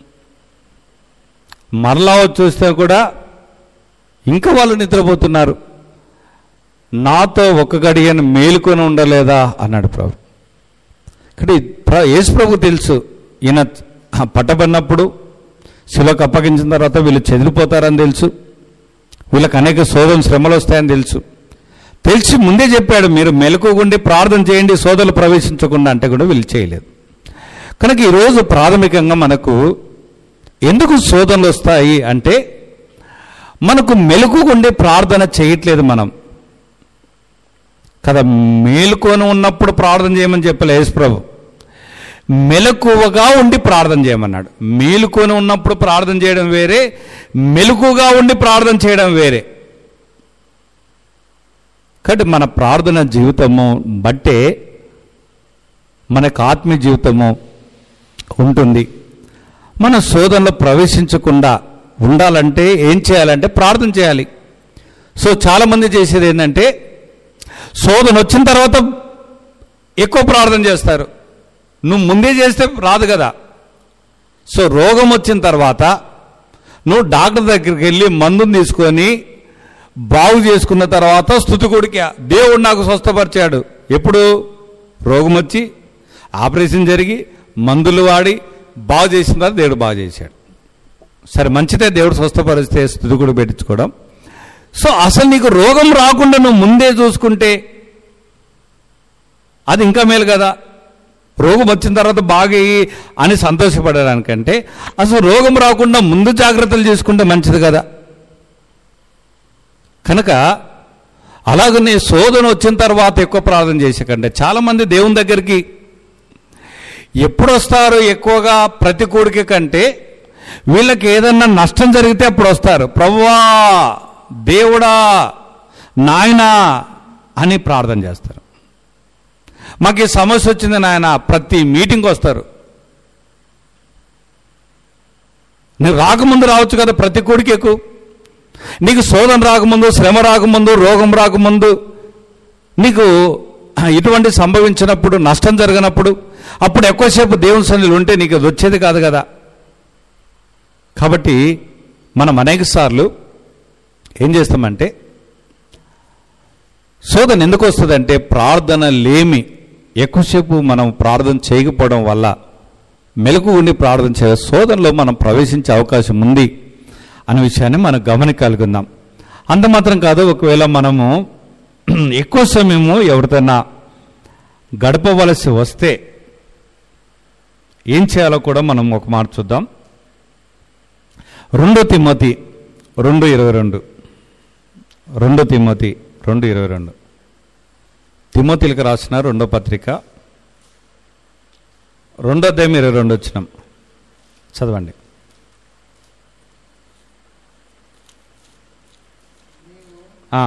మరలా వచ్చి చూస్తే కూడా ఇంకా వాళ్ళు నిద్రపోతున్నారు నాతో ఒక్క గడియను మేలుకొని ఉండలేదా అన్నాడు ప్రభు ఇక్కడ ప్ర- యేసు ప్రభు తెలుసు ఈయన పట్టబడినప్పుడు శిలకు అప్పగించిన తర్వాత వీళ్ళు చెదిరిపోతారని తెలుసు వీళ్ళకి అనేక శోధన శ్రమలు వస్తాయని తెలుసు తెలిసి ముందే చెప్పాడు మీరు మెలకుగుండి ప్రార్థన చేయండి శోధనలు ప్రవేశించకుండా అంటే కూడా వీళ్ళు చేయలేదు కనుక ఈరోజు ప్రాథమికంగా మనకు ఎందుకు శోధనలు వస్తాయి అంటే మనకు మెలకుగుండి ప్రార్థన చేయట్లేదు మనం కదా మేలుకొని ఉన్నప్పుడు ప్రార్థన చేయమని చెప్పలే యేసు ప్రభు మెలకువగా ఉండి ప్రార్థన చేయమన్నాడు మేలుకొని ఉన్నప్పుడు ప్రార్థన చేయడం వేరే మెలకుగా ఉండి ప్రార్థన చేయడం వేరే కాబట్టి మన ప్రార్థన జీవితము బట్టే మనకు ఆత్మీయ జీవితము ఉంటుంది మన శోధనలో ప్రవేశించకుండా ఉండాలంటే ఏం చేయాలంటే ప్రార్థన చేయాలి సో చాలామంది చేసేది ఏంటంటే శోధన వచ్చిన తర్వాత ఎక్కువ ప్రార్థన చేస్తారు నువ్వు ముందే చేస్తే రాదు కదా సో రోగం వచ్చిన తర్వాత నువ్వు డాక్టర్ దగ్గరికి వెళ్ళి మందుని తీసుకొని బాగు చేసుకున్న తర్వాత స్థుతికుడికి దేవుడు నాకు స్వస్థపరిచాడు ఎప్పుడు రోగం వచ్చి ఆపరేషన్ జరిగి మందులు వాడి బాగు చేసిన తర్వాత దేవుడు బాగు చేశాడు సరే మంచిదే దేవుడు స్వస్థపరిస్తే స్థుతికుడు పెట్టించుకోవడం సో అసలు నీకు రోగం రాకుండా నువ్వు ముందే చూసుకుంటే అది ఇంకా మేలు కదా రోగం వచ్చిన తర్వాత బాగయ్యి అని సంతోషపడడానికంటే అసలు రోగం రాకుండా ముందు జాగ్రత్తలు చేసుకుంటే మంచిది కదా కనుక అలాగనే శోధన వచ్చిన తర్వాత ఎక్కువ ప్రార్థన చేసేకంటే చాలామంది దేవుని దగ్గరికి ఎప్పుడు వస్తారు ఎక్కువగా ప్రతి కోడిక కంటే వీళ్ళకి ఏదన్నా నష్టం జరిగితే అప్పుడు వస్తారు ప్రభువా దేవుడా నాయనా అని ప్రార్థన చేస్తారు మాకు ఈ సమస్య వచ్చింది నాయన ప్రతి మీటింగ్కి వస్తారు నువ్వు రాకముందు రావచ్చు కదా ప్రతి కొడుకు ఎక్కువ నీకు శోధన రాకముందు శ్రమ రాకముందు రోగం రాకముందు నీకు ఇటువంటి సంభవించినప్పుడు నష్టం జరిగినప్పుడు అప్పుడు ఎక్కువసేపు దేవుని సన్నిధిలో ఉంటే నీకు అది వచ్చేది కాదు కదా కాబట్టి మనం అనేక సార్లు ఏం చేస్తామంటే శోధన ఎందుకు వస్తుందంటే ప్రార్థన లేమి ఎక్కువసేపు మనం ప్రార్థన చేయకపోవడం వల్ల మెలకు ఉండి ప్రార్థన చేయ శోధనలో మనం ప్రవేశించే అవకాశం ఉంది అనే విషయాన్ని మనం గమనికలుగుందాం అంత మాత్రం కాదు ఒకవేళ మనము ఎక్కువ సమయము ఎవరితోనా గడపవలసి వస్తే ఏం చేయాలో కూడా మనం ఒక మాట చూద్దాం రెండో తిమ్మతి రెండు ఇరవై రెండు రెండో తిమ్మతి రెండు ఇరవై రెండు తిమ్మతిలకు రాసిన రెండో పత్రిక రెండో అధ్యాయం ఇరవై రెండు వచ్చినాం చదవండి ఆ.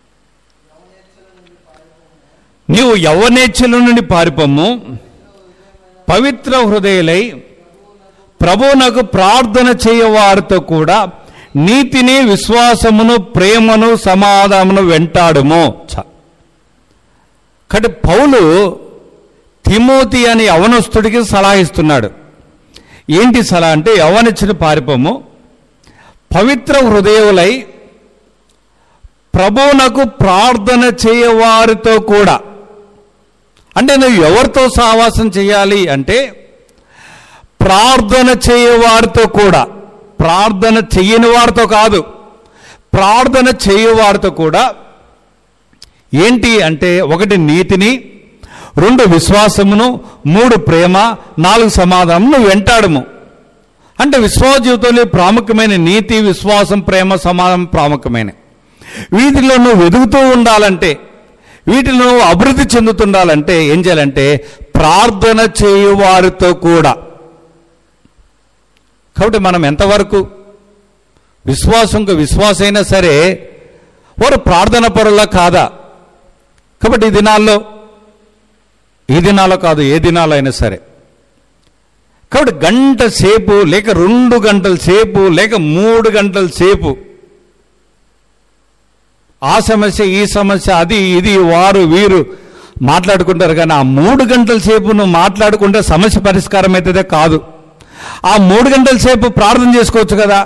నీవు యవనేచ్ఛల నుండి పారిపోము పవిత్ర హృదయులై ప్రభువునకు ప్రార్థన చేయవారితో కూడా నీతిని విశ్వాసమును ప్రేమను సమాధానమును వెంటాడుము చ కాబట్టి పౌలు తిమోతి అని యవనస్తుడికి సలహా ఇస్తున్నాడు ఏంటి సలహా అంటే యవనిచ్చిన పారిపోము పవిత్ర హృదయులై ప్రభువునకు ప్రార్థన చేయవారితో కూడా అంటే నువ్వు ఎవరితో సహవాసం చేయాలి అంటే ప్రార్థన చేయవారితో కూడా ప్రార్థన చెయ్యని వారితో కాదు ప్రార్థన చేయవారితో కూడా ఏంటి అంటే ఒకటి నీతిని రెండు విశ్వాసమును మూడు ప్రేమ నాలుగు సమాధానం నువ్వు వెంటాడము అంటే విశ్వాస జీవితంలో ప్రాముఖ్యమైన నీతి విశ్వాసం ప్రేమ సమాధానం ప్రాముఖ్యమైన వీటిలో నువ్వు ఎదుగుతూ ఉండాలంటే వీటిలో నువ్వు అభివృద్ధి చెందుతుండాలంటే ఏం చేయాలంటే ప్రార్థన చేయువారితో కూడా కాబట్టి మనం ఎంతవరకు విశ్వాసంకు విశ్వాసైనా సరే వారు ప్రార్థన పరులా కాదా కాబట్టి ఈ దినాల్లో ఈ దినాల్లో కాదు ఏ దినాల్లో అయినా సరే కాబట్టి గంట సేపు లేక రెండు గంటల సేపు లేక మూడు గంటల సేపు ఆ సమస్య ఈ సమస్య అది ఇది వారు వీరు మాట్లాడుకుంటారు కానీ ఆ మూడు గంటల సేపు నువ్వు మాట్లాడుకుంటే సమస్య పరిష్కారం అవుతుందే కాదు ఆ మూడు గంటల సేపు ప్రార్థన చేసుకోవచ్చు కదా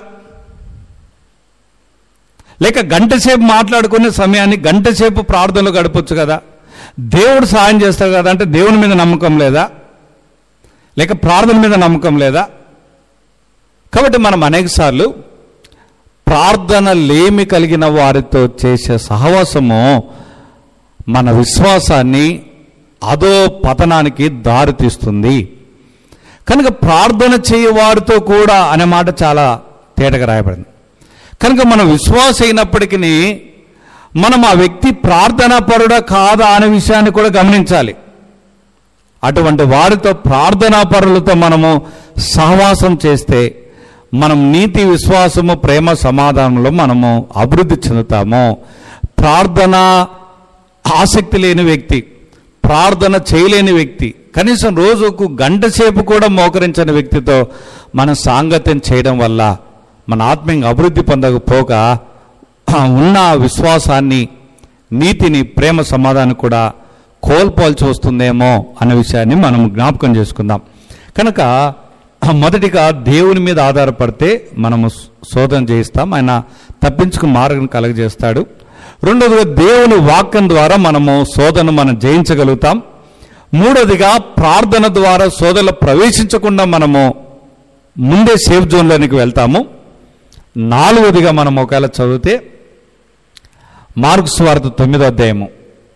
లేక గంట సేపు మాట్లాడుకునే సమయాన్ని గంట సేపు ప్రార్థనలు గడపచ్చు కదా దేవుడు సహాయం చేస్తాడు కదా అంటే దేవుని మీద నమ్మకం లేదా లేక ప్రార్థన మీద నమ్మకం లేదా కాబట్టి మనం అనేకసార్లు ప్రార్థన లేమి కలిగిన వారితో చేసే సహవాసము మన విశ్వాసాన్ని అదో పతనానికి దారితీస్తుంది కనుక ప్రార్థన చేయవారితో కూడా అనే మాట చాలా తేటగా రాయబడింది కనుక మనం విశ్వాస అయినప్పటికీ మనం ఆ వ్యక్తి ప్రార్థనా పరుడా కాదా అనే విషయాన్ని కూడా గమనించాలి అటువంటి వారితో ప్రార్థనా పరులతో మనము సహవాసం చేస్తే మనం నీతి విశ్వాసము ప్రేమ సమాధానంలో మనము అభివృద్ధి చెందుతాము ప్రార్థన ఆసక్తి లేని వ్యక్తి ప్రార్థన చేయలేని వ్యక్తి కనీసం రోజుకు గంట సేపు కూడా మోకరించని వ్యక్తితో మనం సాంగత్యం చేయడం వల్ల మన ఆత్మీయంగా అభివృద్ధి పొందకపోగా ఉన్న విశ్వాసాన్ని నీతిని ప్రేమ సమాధానం కూడా కోల్పోవాల్సి వస్తుందేమో అనే విషయాన్ని మనం జ్ఞాపకం చేసుకుందాం కనుక మొదటిగా దేవుని మీద ఆధారపడితే మనము శోధన చేయిస్తాం ఆయన తప్పించుకుని మార్గం కలగజేస్తాడు రెండవదిగా దేవుని వాక్యం ద్వారా మనము శోధన మనం జయించగలుగుతాం మూడవదిగా ప్రార్థన ద్వారా శోధనలో ప్రవేశించకుండా మనము ముందే సేఫ్ జోన్లోనికి వెళ్తాము నాలుగవదిగా మనం ఒకవేళ చదివితే మార్క్స్ వార్త తొమ్మిదో అధ్యాయము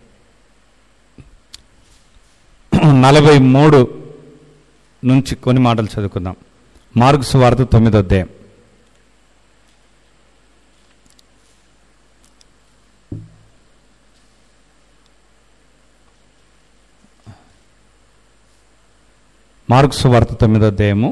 నలభై మూడు నుంచి కొన్ని మాటలు చదువుకుందాం మార్క్స్ వార్త తొమ్మిదో అధ్యాయం మార్క్స్ వార్త తొమ్మిదో అధ్యాయము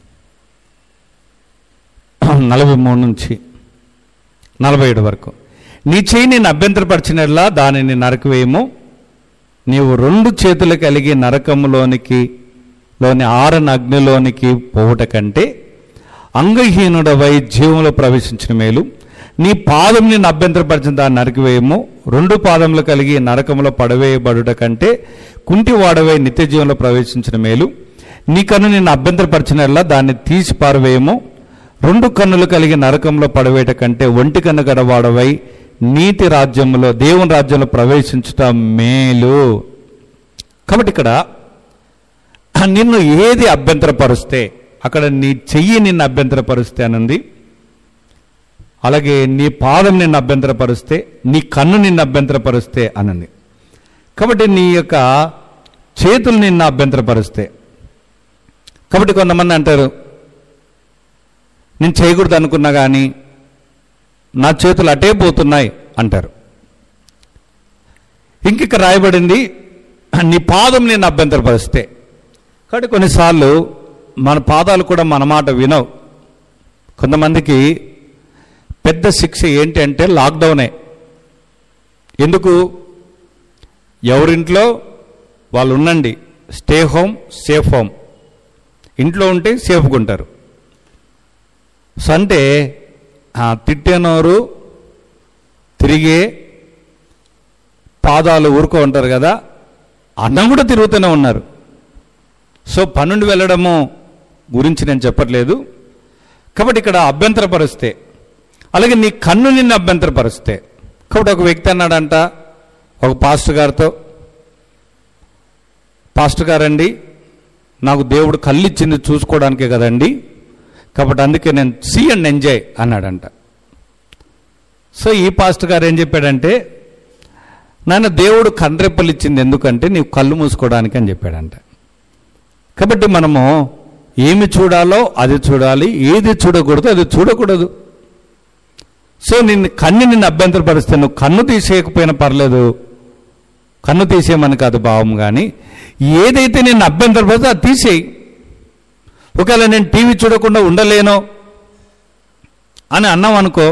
నలభై మూడు నుంచి నలభై ఏడు వరకు నీ చేయి నేను అభ్యంతరపరిచినట్లా దానిని నరకవేయము నీవు రెండు చేతులు కలిగి నరకములోనికి లోని ఆరన అగ్నిలోనికి పోవుట కంటే అంగహీనుడవై జీవంలో ప్రవేశించిన మేలు నీ పాదం నిన్ను అభ్యంతరపరిచిన దాన్ని నరికివేయము రెండు పాదములు కలిగి నరకములో పడవేయబడుట కంటే కుంటి వాడవై నిత్య జీవంలో ప్రవేశించిన మేలు నీ కన్ను నిన్ను అభ్యంతరపరిచినట్లా దాన్ని తీసి పారవేయము రెండు కన్నులు కలిగి నరకంలో పడవేట కంటే ఒంటి కన్ను గడవాడవై నీతి రాజ్యంలో దేవుని రాజ్యంలో ప్రవేశించుట మేలు కాబట్టి ఇక్కడ నిన్ను ఏది అభ్యంతరపరుస్తే అక్కడ నీ చెయ్యి నిన్ను అభ్యంతరపరుస్తే అనుంది అలాగే నీ పాదం నిన్ను అభ్యంతరపరుస్తే నీ కన్ను నిన్ను అభ్యంతరపరుస్తే అనుంది కాబట్టి నీ యొక్క చేతులు నిన్ను అభ్యంతరపరుస్తే కాబట్టి కొంతమంది అంటారు నేను చేయకూడదు అనుకున్నా కానీ నా చేతులు అటే పోతున్నాయి అంటారు ఇంకిక రాయబడింది నీ పాదం నేను అభ్యంతరపరిస్తే కాబట్టి కొన్నిసార్లు మన పాదాలు కూడా మన మాట వినవు కొంతమందికి పెద్ద శిక్ష ఏంటి అంటే లాక్డౌనే ఎందుకు ఎవరింట్లో వాళ్ళు ఉండండి స్టే హోమ్ సేఫ్ హోమ్ ఇంట్లో ఉంటే సేఫ్గా ఉంటారు సో అంటే ఆ తిట్టేనోరు తిరిగే పాదాలు ఊరుకో ఉంటారు కదా అన్నం కూడా తిరుగుతూనే ఉన్నారు సో పన్నెండు వెళ్ళడము గురించి నేను చెప్పట్లేదు కాబట్టి ఇక్కడ అభ్యంతరపరిస్తే అలాగే నీ కన్ను నిన్ను అభ్యంతరపరిస్తే కాబట్టి ఒక వ్యక్తి అన్నాడంట ఒక పాస్టర్ గారితో పాస్టర్ గారండి నాకు దేవుడు కళ్ళు ఇచ్చింది చూసుకోవడానికే కదండి కాబట్టి అందుకే నేను సీ అండ్ ఎంజాయ్ అన్నాడంట సో ఈ పాస్టర్ గారు ఏం చెప్పాడంటే నాన్న దేవుడు కండ్రెప్పలు ఇచ్చింది ఎందుకంటే నీవు కళ్ళు మూసుకోవడానికి అని చెప్పాడంట కాబట్టి మనము ఏమి చూడాలో అది చూడాలి ఏది చూడకూడదు అది చూడకూడదు సో నిన్ను కన్ను నిన్ను అభ్యంతరపరిస్తే నువ్వు కన్ను తీసేయకపోయినా పర్లేదు కన్ను తీసేయమని కాదు భావం కానీ ఏదైతే నిన్ను అభ్యంతరపరిస్తే అది తీసేయి ఒకవేళ నేను టీవీ చూడకుండా ఉండలేను అని అన్నాం అనుకో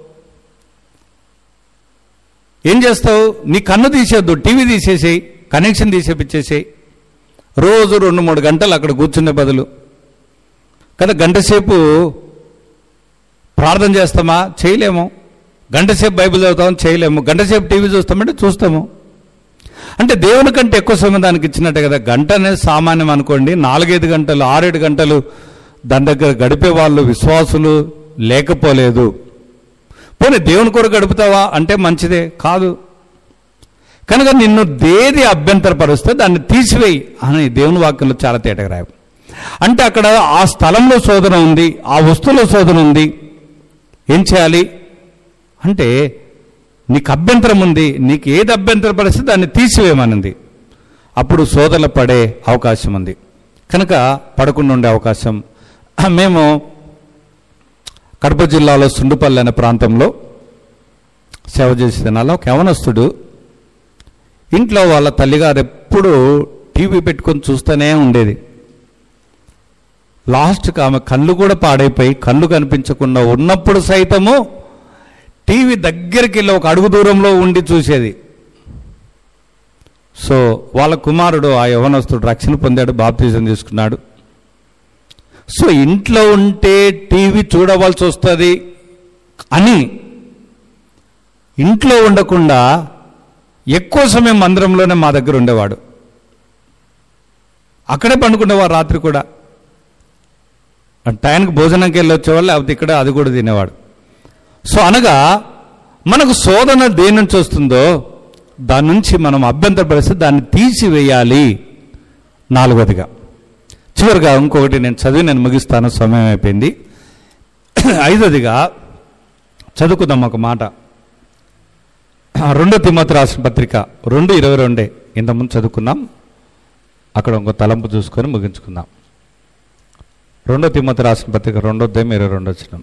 ఏం చేస్తావు నీ కన్ను తీసేద్దు టీవీ తీసేసేయి కనెక్షన్ తీసేపిచ్చేసేయి రోజు రెండు మూడు గంటలు అక్కడ కూర్చునే బదులు కదా గంట సేపు ప్రార్థన చేస్తామా చేయలేము గంటసేపు బైబిల్ చదువుతాం చేయలేము గంటసేపు టీవీ చూస్తామంటే చూస్తాము అంటే దేవుని కంటే ఎక్కువ సమయం దానికి ఇచ్చినట్టే కదా గంట అనేది సామాన్యం అనుకోండి నాలుగైదు గంటలు ఆరేడు గంటలు దాని దగ్గర గడిపే వాళ్ళు విశ్వాసులు లేకపోలేదు పోనీ దేవుని కొరకు గడుపుతావా అంటే మంచిదే కాదు కనుక నిన్ను దేది అభ్యంతరపరుస్తే దాన్ని తీసివేయి అని దేవుని వాక్యంలో చాలా తేటగా రాయి అంటే అక్కడ ఆ స్థలంలో శోధన ఉంది ఆ వస్తువులో శోధన ఉంది ఏం చేయాలి అంటే నీకు అభ్యంతరం ఉంది నీకు ఏది అభ్యంతరపరిస్తే దాన్ని తీసివేయమనింది అప్పుడు శోధనలు పడే అవకాశం ఉంది కనుక పడకుండా ఉండే అవకాశం మేము కడప జిల్లాలో సుండుపల్లి అనే ప్రాంతంలో సేవ చేసే దినాల్లో ఒక యవనస్తుడు ఇంట్లో వాళ్ళ తల్లిగారు ఎప్పుడు టీవీ పెట్టుకొని చూస్తూనే ఉండేది లాస్ట్కి ఆమె కళ్ళు కూడా పాడైపోయి కళ్ళు కనిపించకుండా ఉన్నప్పుడు సైతము టీవీ దగ్గరికి వెళ్ళి ఒక అడుగు దూరంలో ఉండి చూసేది సో వాళ్ళ కుమారుడు ఆ యవనస్తుడు రక్షణ పొందాడు బాప్తీజం తీసుకున్నాడు సో ఇంట్లో ఉంటే టీవీ చూడవలసి వస్తుంది అని ఇంట్లో ఉండకుండా ఎక్కువ సమయం మందిరంలోనే మా దగ్గర ఉండేవాడు అక్కడే పండుకునేవాడు రాత్రి కూడా టైంకి భోజనంకి వెళ్ళి వచ్చేవాళ్ళు లేకపోతే ఇక్కడ అది కూడా తినేవాడు సో అనగా మనకు శోధన దేని నుంచి వస్తుందో దాని నుంచి మనం అభ్యంతరపరిస్తే దాన్ని తీసివేయాలి నాలుగోదిగా చివరిగా ఇంకొకటి నేను చదివి నేను ముగిస్తాను సమయం అయిపోయింది ఐదోదిగా చదువుకుందాం ఒక మాట రెండో తిమ్మతి రాసిన పత్రిక రెండు ఇరవై రెండే ఇంతకుముందు చదువుకున్నాం అక్కడ ఇంకో తలంపు చూసుకొని ముగించుకుందాం రెండో తిమ్మతి రాసిన పత్రిక రెండో దేం ఇరవై రెండు వచ్చినాం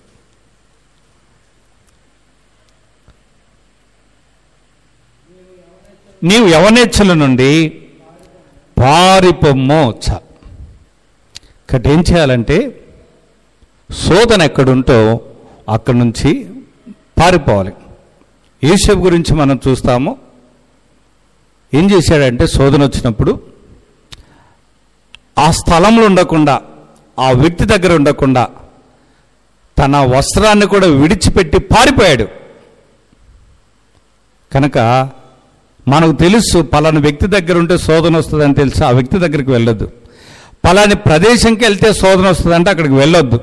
నీవు యవనేచ్ఛల నుండి పారిపోమ్మో చ ఇక్కడ ఏం చేయాలంటే శోధన ఎక్కడుంటో అక్కడి నుంచి పారిపోవాలి యేషబ్ గురించి మనం చూస్తాము ఏం చేశాడంటే శోధన వచ్చినప్పుడు ఆ స్థలంలో ఉండకుండా ఆ వ్యక్తి దగ్గర ఉండకుండా తన వస్త్రాన్ని కూడా విడిచిపెట్టి పారిపోయాడు కనుక మనకు తెలుసు పలాని వ్యక్తి దగ్గర ఉంటే శోధన వస్తుందని తెలుసు ఆ వ్యక్తి దగ్గరికి వెళ్ళొద్దు పలాని ప్రదేశంకి వెళ్తే శోధన వస్తుందంటే అక్కడికి వెళ్ళొద్దు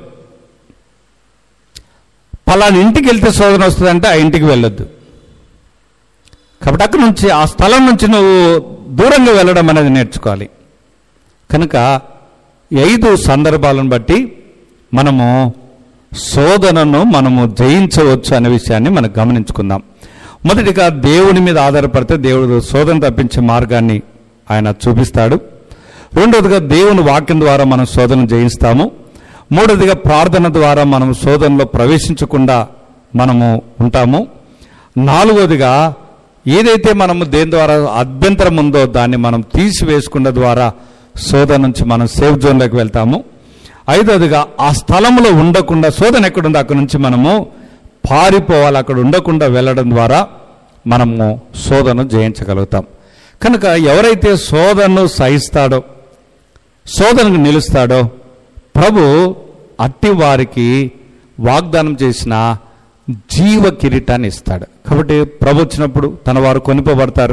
పలాని ఇంటికి వెళ్తే శోధన వస్తుందంటే ఆ ఇంటికి వెళ్ళొద్దు కాబట్టి అక్కడి నుంచి ఆ స్థలం నుంచి నువ్వు దూరంగా వెళ్ళడం అనేది నేర్చుకోవాలి కనుక ఈ ఐదు సందర్భాలను బట్టి మనము శోధనను మనము జయించవచ్చు అనే విషయాన్ని మనం గమనించుకుందాం మొదటిగా దేవుని మీద ఆధారపడితే దేవుడు శోధన తప్పించే మార్గాన్ని ఆయన చూపిస్తాడు రెండవదిగా దేవుని వాక్యం ద్వారా మనం శోధన జయిస్తాము మూడవదిగా ప్రార్థన ద్వారా మనం శోధనలో ప్రవేశించకుండా మనము ఉంటాము నాలుగవదిగా ఏదైతే మనము దేని ద్వారా అభ్యంతరం ఉందో దాన్ని మనం తీసివేసుకున్న ద్వారా శోధన నుంచి మనం సేఫ్ జోన్లోకి వెళ్తాము ఐదవదిగా ఆ స్థలంలో ఉండకుండా శోధన ఎక్కడుందో అక్కడి నుంచి మనము పారిపోవాలి అక్కడ ఉండకుండా వెళ్ళడం ద్వారా మనము శోధన జయించగలుగుతాం కనుక ఎవరైతే శోధనను సహిస్తాడో శోధనకు నిలుస్తాడో ప్రభు అట్టి వారికి వాగ్దానం చేసిన జీవ కిరీటాన్ని ఇస్తాడు కాబట్టి ప్రభు వచ్చినప్పుడు తన వారు కొనిపోబడతారు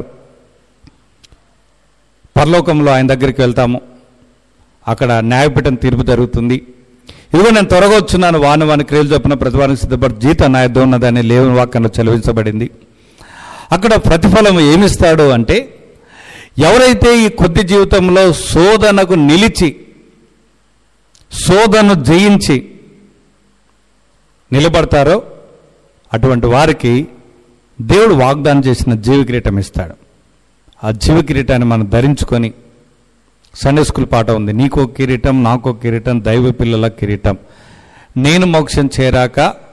పరలోకంలో ఆయన దగ్గరికి వెళ్తాము అక్కడ న్యాయపీఠం తీర్పు జరుగుతుంది ఇదిగో నేను త్వరగా వచ్చున్నాను వాని వాని క్రియలు చొప్పున ప్రతివానికి సిద్ధపడి జీత నాయద్దు ఉన్నదని లేవని వాక్యంలో చదివించబడింది అక్కడ ప్రతిఫలం ఏమిస్తాడు అంటే ఎవరైతే ఈ కొద్ది జీవితంలో శోధనకు నిలిచి శోధను జయించి నిలబడతారో అటువంటి వారికి దేవుడు వాగ్దానం చేసిన జీవ కిరీటం ఇస్తాడు ఆ జీవ కిరీటాన్ని మనం ధరించుకొని సండే స్కూల్ పాట ఉంది నీకో కిరీటం నాకో కిరీటం దైవ పిల్లల కిరీటం నేను మోక్షం చేరాక